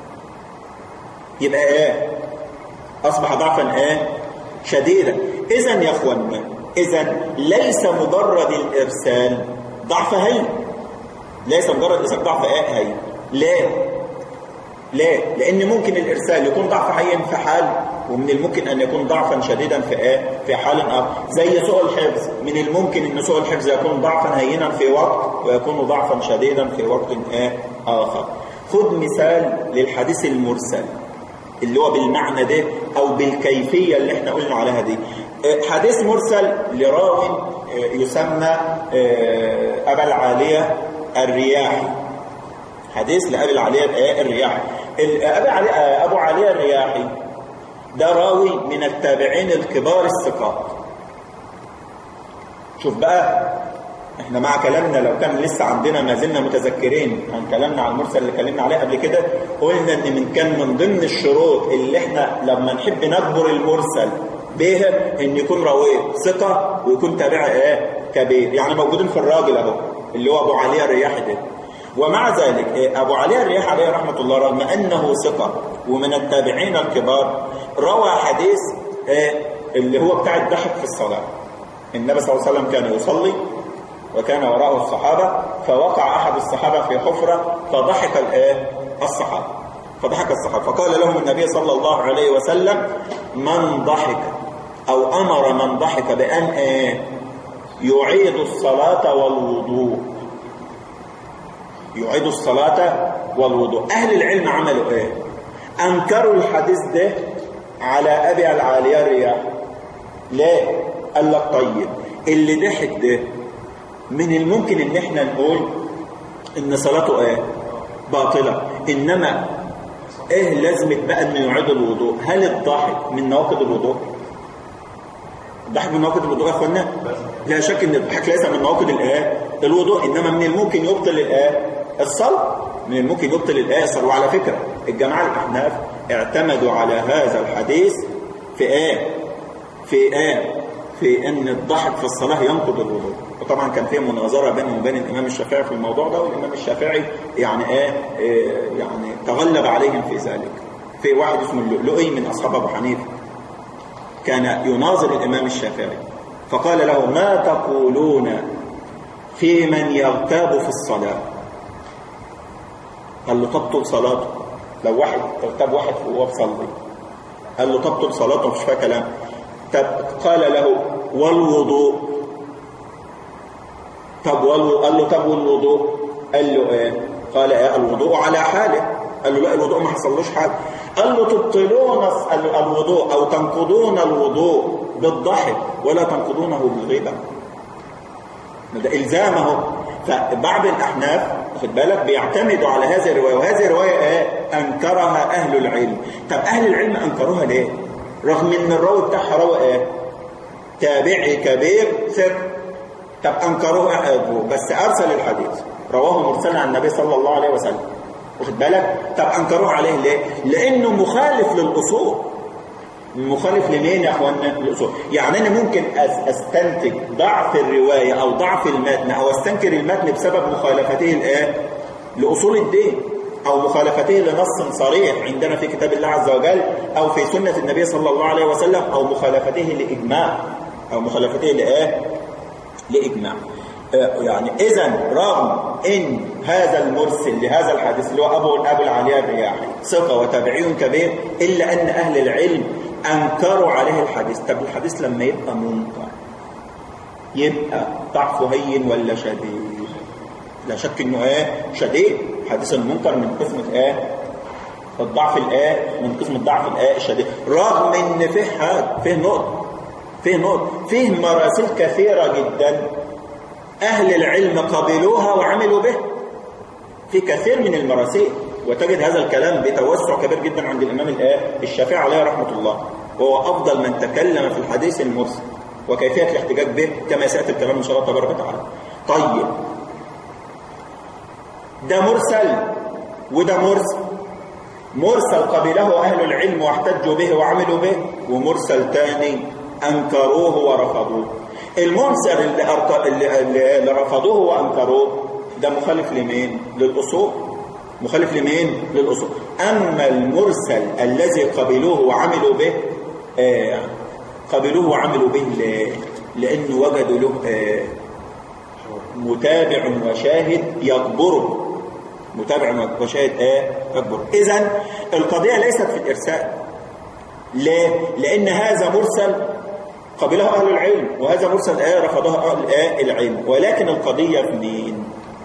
يبقى ايه اصبح ضعفا ايه شديدا اذا يا اخوانا اذا ليس مجرد الارسال ضعف هين ليس مجرد الارسال ضعف ايه هين ليه ليه؟ لأن ممكن الإرسال يكون ضعف هين في حال ومن الممكن أن يكون ضعفا شديدا في إيه؟ في حال آخر زي سوء الحفظ من الممكن أن سوء الحفظ يكون ضعفا هينا في وقت ويكون ضعفا شديدا في وقت إيه؟ آخر خذ مثال للحديث المرسل اللي هو بالمعنى ده أو بالكيفية اللي احنا قلنا عليها دي حديث مرسل لراو يسمى أبا العالية الرياحي حديث لأبي العالية الرياحي أبي علي أبو علي الرياحي ده راوي من التابعين الكبار الثقات شوف بقى احنا مع كلامنا لو كان لسه عندنا ما زلنا متذكرين عن كلامنا عن المرسل اللي اتكلمنا عليه قبل كده قلنا ان من كان من ضمن الشروط اللي احنا لما نحب نجبر المرسل بها ان يكون راوي ثقه ويكون تابع ايه كبير يعني موجودين في الراجل اهو اللي هو ابو علي الرياحي ده ومع ذلك ابو علي الرياحي عليه رحمه الله رغم انه ثقه ومن التابعين الكبار روى حديث اللي هو بتاع الضحك في الصلاه النبي صلى الله عليه وسلم كان يصلي وكان وراءه الصحابة فوقع أحد الصحابة في حفرة فضحك الايه الصحابة فضحك الصحابة فقال لهم النبي صلى الله عليه وسلم من ضحك أو أمر من ضحك بأن ايه يعيد الصلاة والوضوء يعيد الصلاة والوضوء أهل العلم عملوا ايه أنكروا الحديث ده على أبي العالية الرياح ليه قال لك طيب اللي ضحك ده من الممكن ان احنا نقول ان صلاته ايه باطلة انما ايه لازمة بقى انه يعيد الوضوء هل الضحك من نواقض الوضوء الضحك من نواقض الوضوء يا اخوانا لا شك ان الضحك ليس من نواقض الايه الوضوء انما من الممكن يبطل الايه الصلاة من الممكن يبطل الايه الصلاة وعلى فكرة الجماعة الاحناف اعتمدوا على هذا الحديث في ايه في ايه في ان الضحك في الصلاة ينقض الوضوء وطبعا كان في مناظرة بينهم وبين الإمام الشافعي في الموضوع ده والإمام الشافعي يعني ايه, إيه يعني تغلب عليهم في ذلك في واحد اسمه اللؤلؤي من أصحاب أبو حنيفة كان يناظر الإمام الشافعي فقال له ما تقولون في من يغتاب في الصلاة قال له تبطل صلاته لو واحد اغتاب واحد وهو بيصلي قال له تبطل صلاته مش فيها كلام طب قال له والوضوء طب والوضوء قال له طب والوضوء قال له ايه قال ايه الوضوء على حاله قال له لا الوضوء ما حصلوش حاجه قال له تبطلون الوضوء او تنقضون الوضوء بالضحك ولا تنقضونه بالغيبه ده الزامه فبعض الاحناف واخد بالك بيعتمدوا على هذه الروايه وهذه الروايه ايه انكرها اهل العلم طب اهل العلم انكروها ليه رغم ان الراوي بتاعها راوي ايه تابعي كبير ثق طب انكروه بس ارسل الحديث رواه مرسلا عن النبي صلى الله عليه وسلم واخد بالك طب انكروه عليه ليه لانه مخالف للاصول مخالف لمين يا اخوانا الاصول يعني انا ممكن استنتج ضعف الروايه او ضعف المتن او استنكر المتن بسبب مخالفته الايه لاصول الدين أو مخالفته لنص صريح عندنا في كتاب الله عز وجل أو في سنة النبي صلى الله عليه وسلم أو مخالفته لإجماع أو مخالفته لإيه؟ لإجماع يعني إذا رغم إن هذا المرسل لهذا الحديث اللي هو أبو أبو العالية الرياحي ثقة وتابعي كبير إلا أن أهل العلم أنكروا عليه الحديث طب الحديث لما يبقى منكر يبقى ضعفه هين ولا شديد لا شك انه ايه شديد حديث المنكر من قسمة ايه الضعف الايه من قسم الضعف الايه الشديد رغم ان فيه حاجه فيه نقط فيه نقط فيه مراسيل كثيره جدا اهل العلم قبلوها وعملوا به في كثير من المراسيل وتجد هذا الكلام بتوسع كبير جدا عند الامام الايه الشافعي عليه رحمه الله وهو افضل من تكلم في الحديث المرسل وكيفيه الاحتجاج به كما سياتي الكلام ان شاء الله تبارك وتعالى طيب ده مرسل وده مرسل مرسل قبله أهل العلم واحتجوا به وعملوا به ومرسل تاني أنكروه ورفضوه المرسل اللي, أرك... اللي... اللي رفضوه وأنكروه ده مخالف لمين؟ للأصول مخالف لمين؟ للأصول أما المرسل الذي قبلوه وعملوا به آه قبلوه وعملوا به ل... لأنه وجدوا له آه متابع وشاهد يكبره متابع وشاهد ايه اكبر اذا القضيه ليست في الارسال ليه لان هذا مرسل قبله اهل العلم وهذا مرسل ايه رفضه اهل ايه العلم ولكن القضيه في مين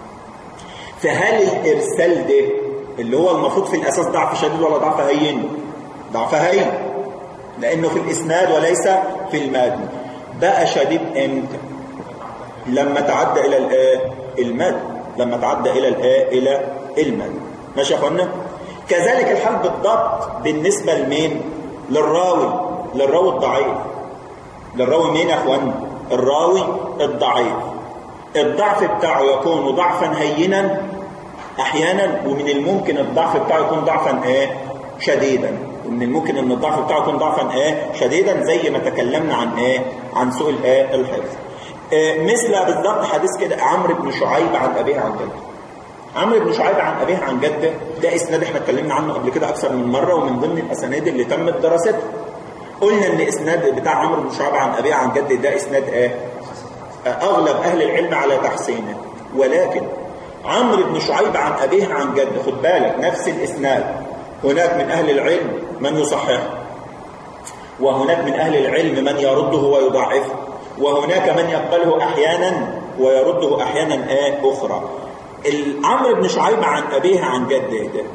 فهل الارسال ده اللي هو المفروض في الاساس ضعف شديد ولا ضعف هين ضعف هين لانه في الاسناد وليس في المتن بقى شديد امتى لما تعدى الى الايه المتن لما تعدى الى الايه الى المتن ماشي يا اخوانا كذلك الحال بالضبط بالنسبه لمين للراوي للراوي الضعيف للراوي مين يا اخوانا الراوي الضعيف الضعف بتاعه يكون ضعفا هينا احيانا ومن الممكن الضعف بتاعه يكون ضعفا ايه شديدا ومن الممكن ان الضعف بتاعه يكون ضعفا ايه شديدا زي ما تكلمنا عن ايه عن سوء الايه الحفظ إيه مثل بالضبط حديث كده عمرو بن شعيب عن ابيه عن جده عمرو بن شعيب عن ابيه عن جده ده اسناد احنا اتكلمنا عنه قبل كده اكثر من مره ومن ضمن الاسانيد اللي تمت دراستها قلنا ان اسناد بتاع عمرو بن شعيب عن ابيه عن جده ده اسناد ايه اغلب اهل العلم على تحسينه ولكن عمرو بن شعيب عن ابيه عن جده خد بالك نفس الاسناد هناك من اهل العلم من يصححه وهناك من اهل العلم من يرده ويضعفه وهناك من يقبله احيانا ويرده احيانا ايه اخرى عمرو بن شعيب عن ابيه عن جده ده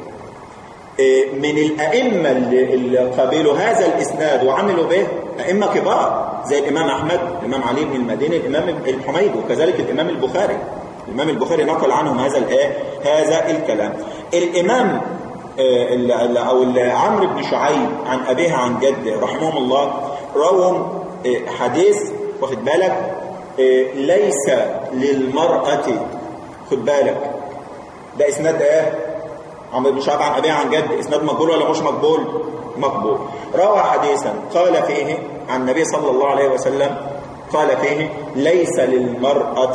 من الأئمة اللي قبلوا هذا الإسناد وعملوا به أئمة كبار زي الإمام أحمد الإمام علي بن المديني الإمام الحميد وكذلك الإمام البخاري الإمام البخاري نقل عنهم هذا الآه هذا الكلام الإمام أو عمرو بن شعيب عن أبيه عن جده رحمهم الله رووا حديث واخد بالك ليس للمرأة خد بالك ده إسناد إيه عمرو بن شعب عن أبيه عن جد إسناد مقبول ولا مش مقبول مقبول روى حديثا قال فيه عن النبي صلى الله عليه وسلم قال فيه ليس للمرأة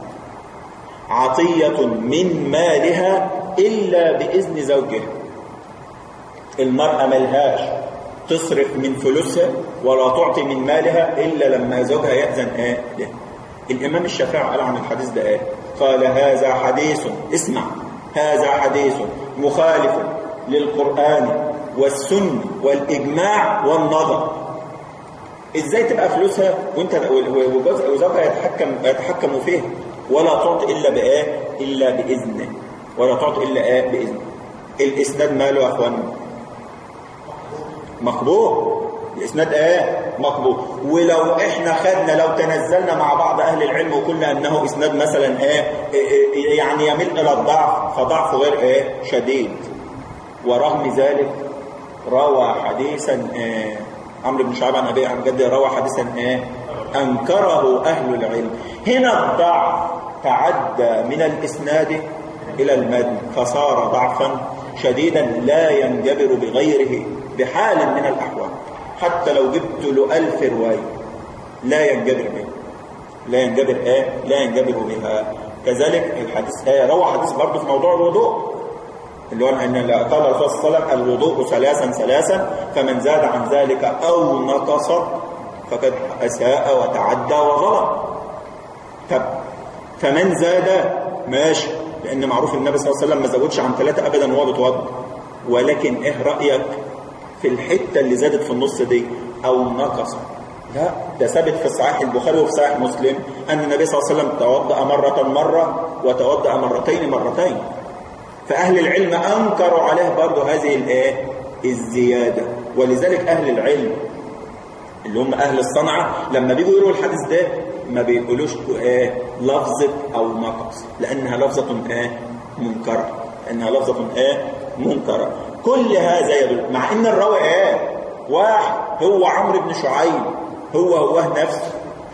عطية من مالها إلا بإذن زوجها المرأة ملهاش تصرف من فلوسها ولا تعطي من مالها إلا لما زوجها يأذن آه له الإمام الشافعي قال عن الحديث ده آه قال هذا حديث اسمع هذا حديث مخالف للقرآن والسنة والإجماع والنظر إزاي تبقى فلوسها وانت وزوجها يتحكم يتحكم فيها ولا تعطي إلا بإيه إلا بإذنه ولا تعطي إلا إيه بإذنه الإسناد ماله يا أخوانا مقبول الإسناد إيه مقبول ولو إحنا خدنا لو تنزلنا مع بعض أهل العلم وقلنا أنه إسناد مثلا إيه, إيه يعني يميل إلى الضعف فضعف غير إيه شديد ورغم ذلك روى حديثا إيه عمرو بن شعب عن أبي عن جده روى حديثا إيه أنكره أهل العلم هنا الضعف تعدى من الإسناد إلى المتن فصار ضعفا شديدا لا ينجبر بغيره بحال من الأحوال حتى لو جبت له ألف رواية لا ينجبر بها لا ينجبر ايه لا ينجبر بها كذلك الحديث ايه روى حديث برضه في موضوع الوضوء اللي هو ان قال الرسول صلى الله عليه وسلم الوضوء ثلاثا ثلاثا فمن زاد عن ذلك او نقص فقد اساء وتعدى وظلم طب فمن زاد ماشي لان معروف النبي صلى الله عليه وسلم ما زودش عن ثلاثه ابدا وهو بيتوضا ولكن ايه رايك في الحته اللي زادت في النص دي او نقص لا ده ثابت في صحيح البخاري وفي صحيح مسلم ان النبي صلى الله عليه وسلم توضا مره مره وتوضا مرتين مرتين فاهل العلم انكروا عليه برضه هذه الايه الزياده ولذلك اهل العلم اللي هم اهل الصنعه لما بيجوا يقولوا الحديث ده ما بيقولوش ايه لفظه او نقص لانها لفظه ايه منكره لانها لفظه ايه منكره كل هذا يدل مع ان الراوي ايه واحد هو عمرو بن شعيب هو هو نفسه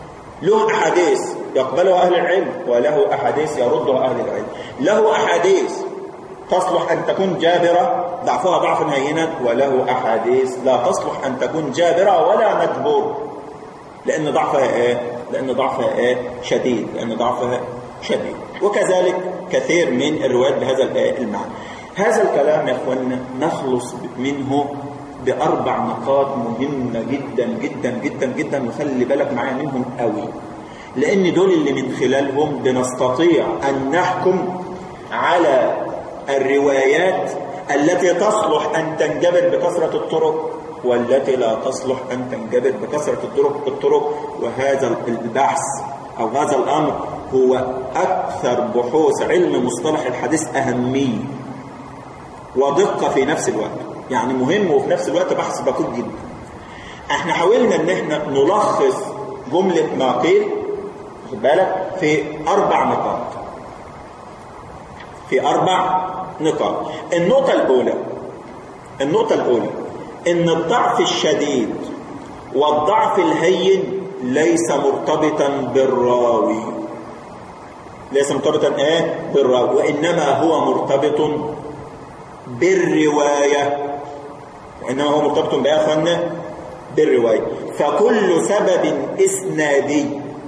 له احاديث يقبلها اهل العلم وله احاديث يردها اهل العلم له احاديث تصلح ان تكون جابره ضعفها ضعفا هينا وله احاديث لا تصلح ان تكون جابره ولا مجبور لان ضعفها ايه لان ضعفها ايه شديد لان ضعفها شديد وكذلك كثير من الروايات بهذا المعنى هذا الكلام يا اخوانا نخلص منه بأربع نقاط مهمة جدا جدا جدا جدا وخلي بالك معايا منهم قوي لأن دول اللي من خلالهم بنستطيع أن نحكم على الروايات التي تصلح أن تنجبر بكثرة الطرق والتي لا تصلح أن تنجبر بكثرة الطرق الطرق وهذا البحث أو هذا الأمر هو أكثر بحوث علم مصطلح الحديث أهمية ودقة في نفس الوقت يعني مهم وفي نفس الوقت بحث دقيق جدا احنا حاولنا ان احنا نلخص جملة ما قيل خد بالك في أربع نقاط في أربع نقاط النقطة الأولى النقطة الأولى إن الضعف الشديد والضعف الهين ليس مرتبطا بالراوي ليس مرتبطا ايه بالراوي وإنما هو مرتبط بالرواية وإنما هو مرتبط بإيه يا أخوانا بالرواية فكل سبب إسنادي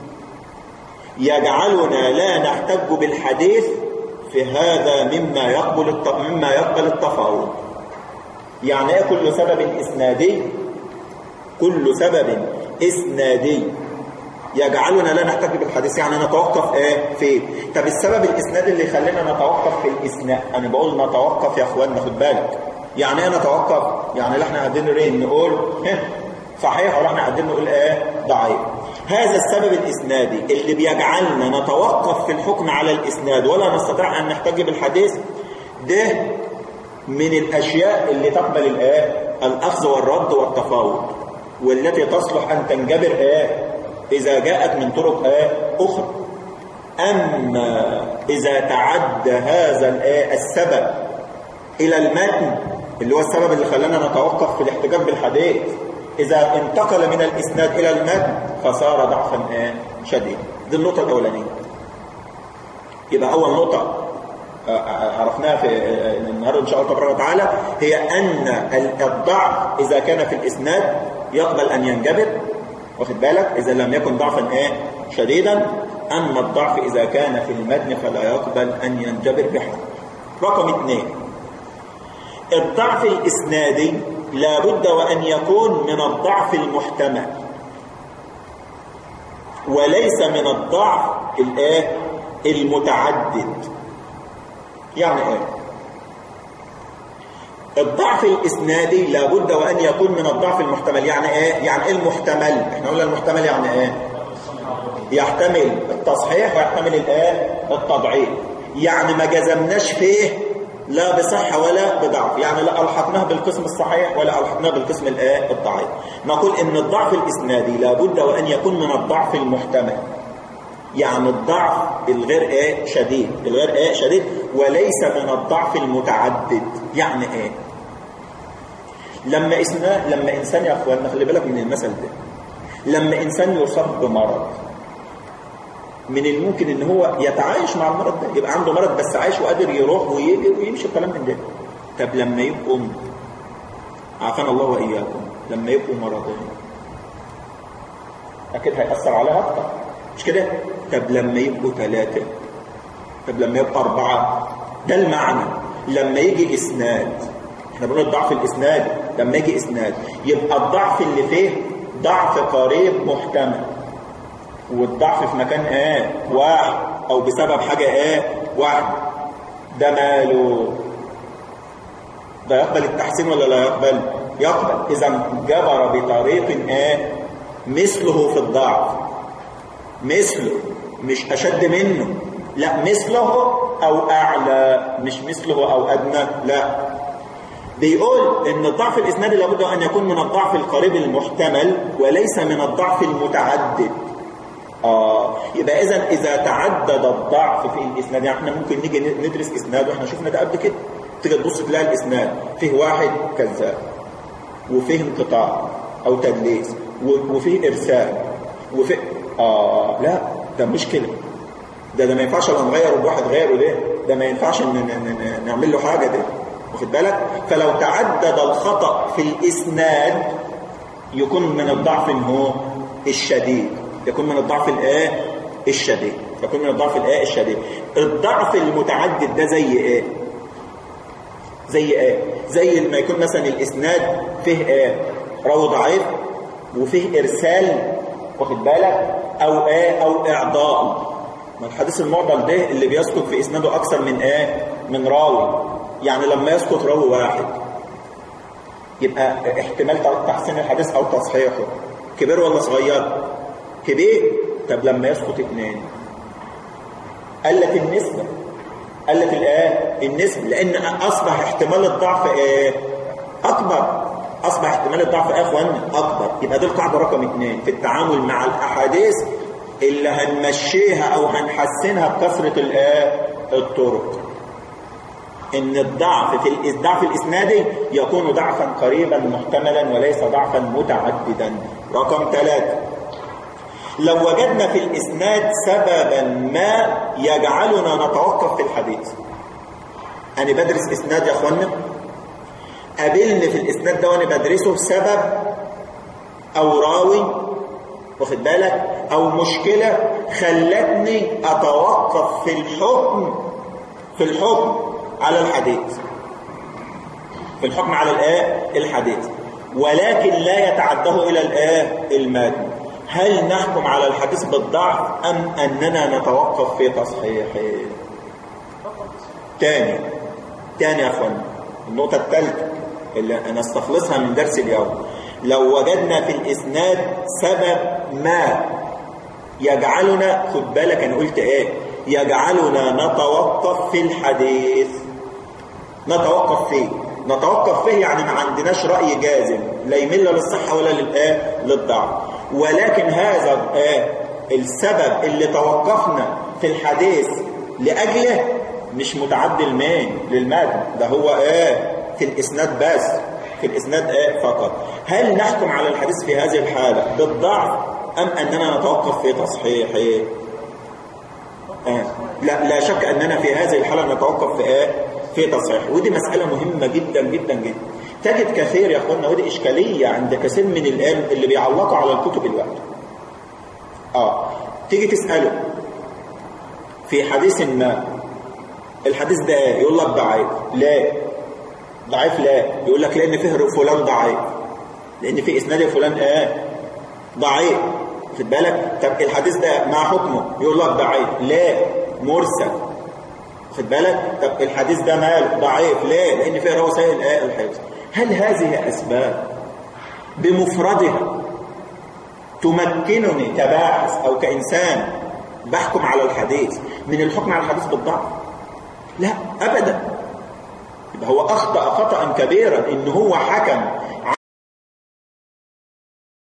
يجعلنا لا نحتج بالحديث في هذا مما يقبل مما يقبل التفاوض يعني ايه كل سبب اسنادي كل سبب اسنادي يجعلنا لا نحتج بالحديث يعني نتوقف ايه في طب السبب الاسنادي اللي يخلينا نتوقف في الاسناد انا بقول نتوقف يا اخوان خد بالك يعني ايه نتوقف يعني اللي احنا قاعدين نقول صحيح ولا احنا قاعدين نقول ايه ضعيف هذا السبب الإسنادي اللي بيجعلنا نتوقف في الحكم على الإسناد ولا نستطيع أن نحتج بالحديث ده من الأشياء اللي تقبل الآية الأخذ والرد والتفاوض والتي تصلح أن تنجبر آية إذا جاءت من طرق آية أخرى أما إذا تعدى هذا الآية السبب إلى المتن اللي هو السبب اللي خلانا نتوقف في الاحتجاج بالحديث إذا انتقل من الإسناد إلى المتن فصار ضعفا شديدا دي النقطة الأولانية يبقى أول نقطة عرفناها في النهارده إن شاء الله تبارك وتعالى هي أن الضعف إذا كان في الإسناد يقبل أن ينجبر واخد بالك إذا لم يكن ضعفا إيه شديدا أما الضعف إذا كان في المتن فلا يقبل أن ينجبر بحد رقم اثنين الضعف الإسنادي لا بد وأن يكون من الضعف المحتمل وليس من الضعف الايه المتعدد يعني ايه الضعف الاسنادي لابد وان يكون من الضعف المحتمل يعني ايه يعني ايه المحتمل احنا قلنا المحتمل يعني ايه يحتمل التصحيح ويحتمل الايه التضعيف يعني ما جزمناش فيه لا بصحة ولا بضعف يعني لا ألحقناه بالقسم الصحيح ولا ألحقناه بالقسم الضعيف نقول إن الضعف الإسنادي لابد وأن يكون من الضعف المحتمل يعني الضعف الغير ايه شديد الغير ايه شديد وليس من الضعف المتعدد يعني ايه لما إسنا لما إنسان يا أخواننا خلي بالك من المثل ده لما إنسان يصاب بمرض من الممكن ان هو يتعايش مع المرض ده يبقى عنده مرض بس عايش وقادر يروح ويجي ويمشي الكلام من ده طب لما يبقوا عافانا الله واياكم لما يبقوا مرضين اكيد هيأثر عليها اكتر مش كده طب لما يبقوا ثلاثة طب لما يبقوا أربعة ده المعنى لما يجي إسناد احنا بنقول ضعف الإسناد لما يجي إسناد يبقى الضعف اللي فيه ضعف قريب محتمل والضعف في مكان ايه واحد او بسبب حاجة ايه واحد ده ماله ده يقبل التحسين ولا لا يقبل يقبل اذا جبر بطريق ايه مثله في الضعف مثله مش اشد منه لا مثله او اعلى مش مثله او ادنى لا بيقول ان الضعف الاسنادي لابد ان يكون من الضعف القريب المحتمل وليس من الضعف المتعدد آه يبقى اذا اذا تعدد الضعف في الاسناد يعني احنا ممكن نيجي ندرس اسناد واحنا شفنا ده قبل كده تيجي تبص تلاقي الاسناد فيه واحد كذاب وفيه انقطاع او تدليس وفيه ارسال وفيه اه لا ده مشكله ده ده ما ينفعش لو نغير بواحد غيره ده ده ما ينفعش نعمل له حاجه ده واخد بالك فلو تعدد الخطا في الاسناد يكون من الضعف هو الشديد يكون من الضعف الايه الشديد يكون من الضعف الايه الشديد الضعف المتعدد ده زي ايه زي ايه زي ما يكون مثلا الاسناد فيه ايه راوي ضعيف وفيه ارسال واخد بالك او ايه او اعضاء ما الحديث المعضل ده اللي بيسقط في اسناده اكثر من ايه من راوي يعني لما يسقط راوي واحد يبقى احتمال تحسين الحديث او تصحيحه كبير ولا صغير كبير طب لما يسقط اثنين قلت النسبة قلت الايه النسبة لان اصبح احتمال الضعف ايه اكبر اصبح احتمال الضعف ايه يا اخوانا اكبر يبقى دي القاعده رقم اثنين في التعامل مع الاحاديث اللي هنمشيها او هنحسنها بكثره الايه الطرق ان الضعف في الضعف الاسنادي يكون ضعفا قريبا محتملا وليس ضعفا متعددا رقم ثلاثة لو وجدنا في الاسناد سببا ما يجعلنا نتوقف في الحديث انا بدرس اسناد يا اخوانا قابلني في الاسناد ده وانا بدرسه سبب او راوي واخد بالك او مشكلة خلتني اتوقف في الحكم في الحكم على الحديث في الحكم على الايه الحديث ولكن لا يتعده الى الايه المتن هل نحكم على الحديث بالضعف ام اننا نتوقف في تصحيحه تاني تاني يا اخوانا النقطه الثالثه اللي انا استخلصها من درس اليوم لو وجدنا في الاسناد سبب ما يجعلنا خد بالك انا قلت ايه يجعلنا نتوقف في الحديث نتوقف فيه نتوقف فيه يعني ما عندناش رأي جازم لا يميل للصحة ولا للآه للضعف ولكن هذا الآه السبب اللي توقفنا في الحديث لأجله مش متعدي المين للمتن ده هو ايه في الإسناد بس في الإسناد ايه فقط هل نحكم على الحديث في هذه الحالة بالضعف أم أننا نتوقف في تصحيحه آه. لا لا شك أننا في هذه الحالة نتوقف في ايه في تصحيح ودي مسألة مهمة جدا جدا جدا تجد كثير يا اخوانا ودي إشكالية عند كثير من الآن اللي بيعلقوا على الكتب الوقت اه تيجي تسأله في حديث ما الحديث ده ايه يقول لك ضعيف لا ضعيف لا يقول لك لأن فيه فلان ضعيف لأن في إسناد فلان ايه ضعيف خد بالك طب الحديث ده ما حكمه يقول لك ضعيف لا مرسل خد بالك طب الحديث ده مال ضعيف ليه لان فيه راوي سيء الايه الحفظ هل هذه اسباب بمفردها تمكنني كباحث او كانسان بحكم على الحديث من الحكم على الحديث بالضعف لا ابدا يبقى هو اخطا خطا كبيرا ان هو حكم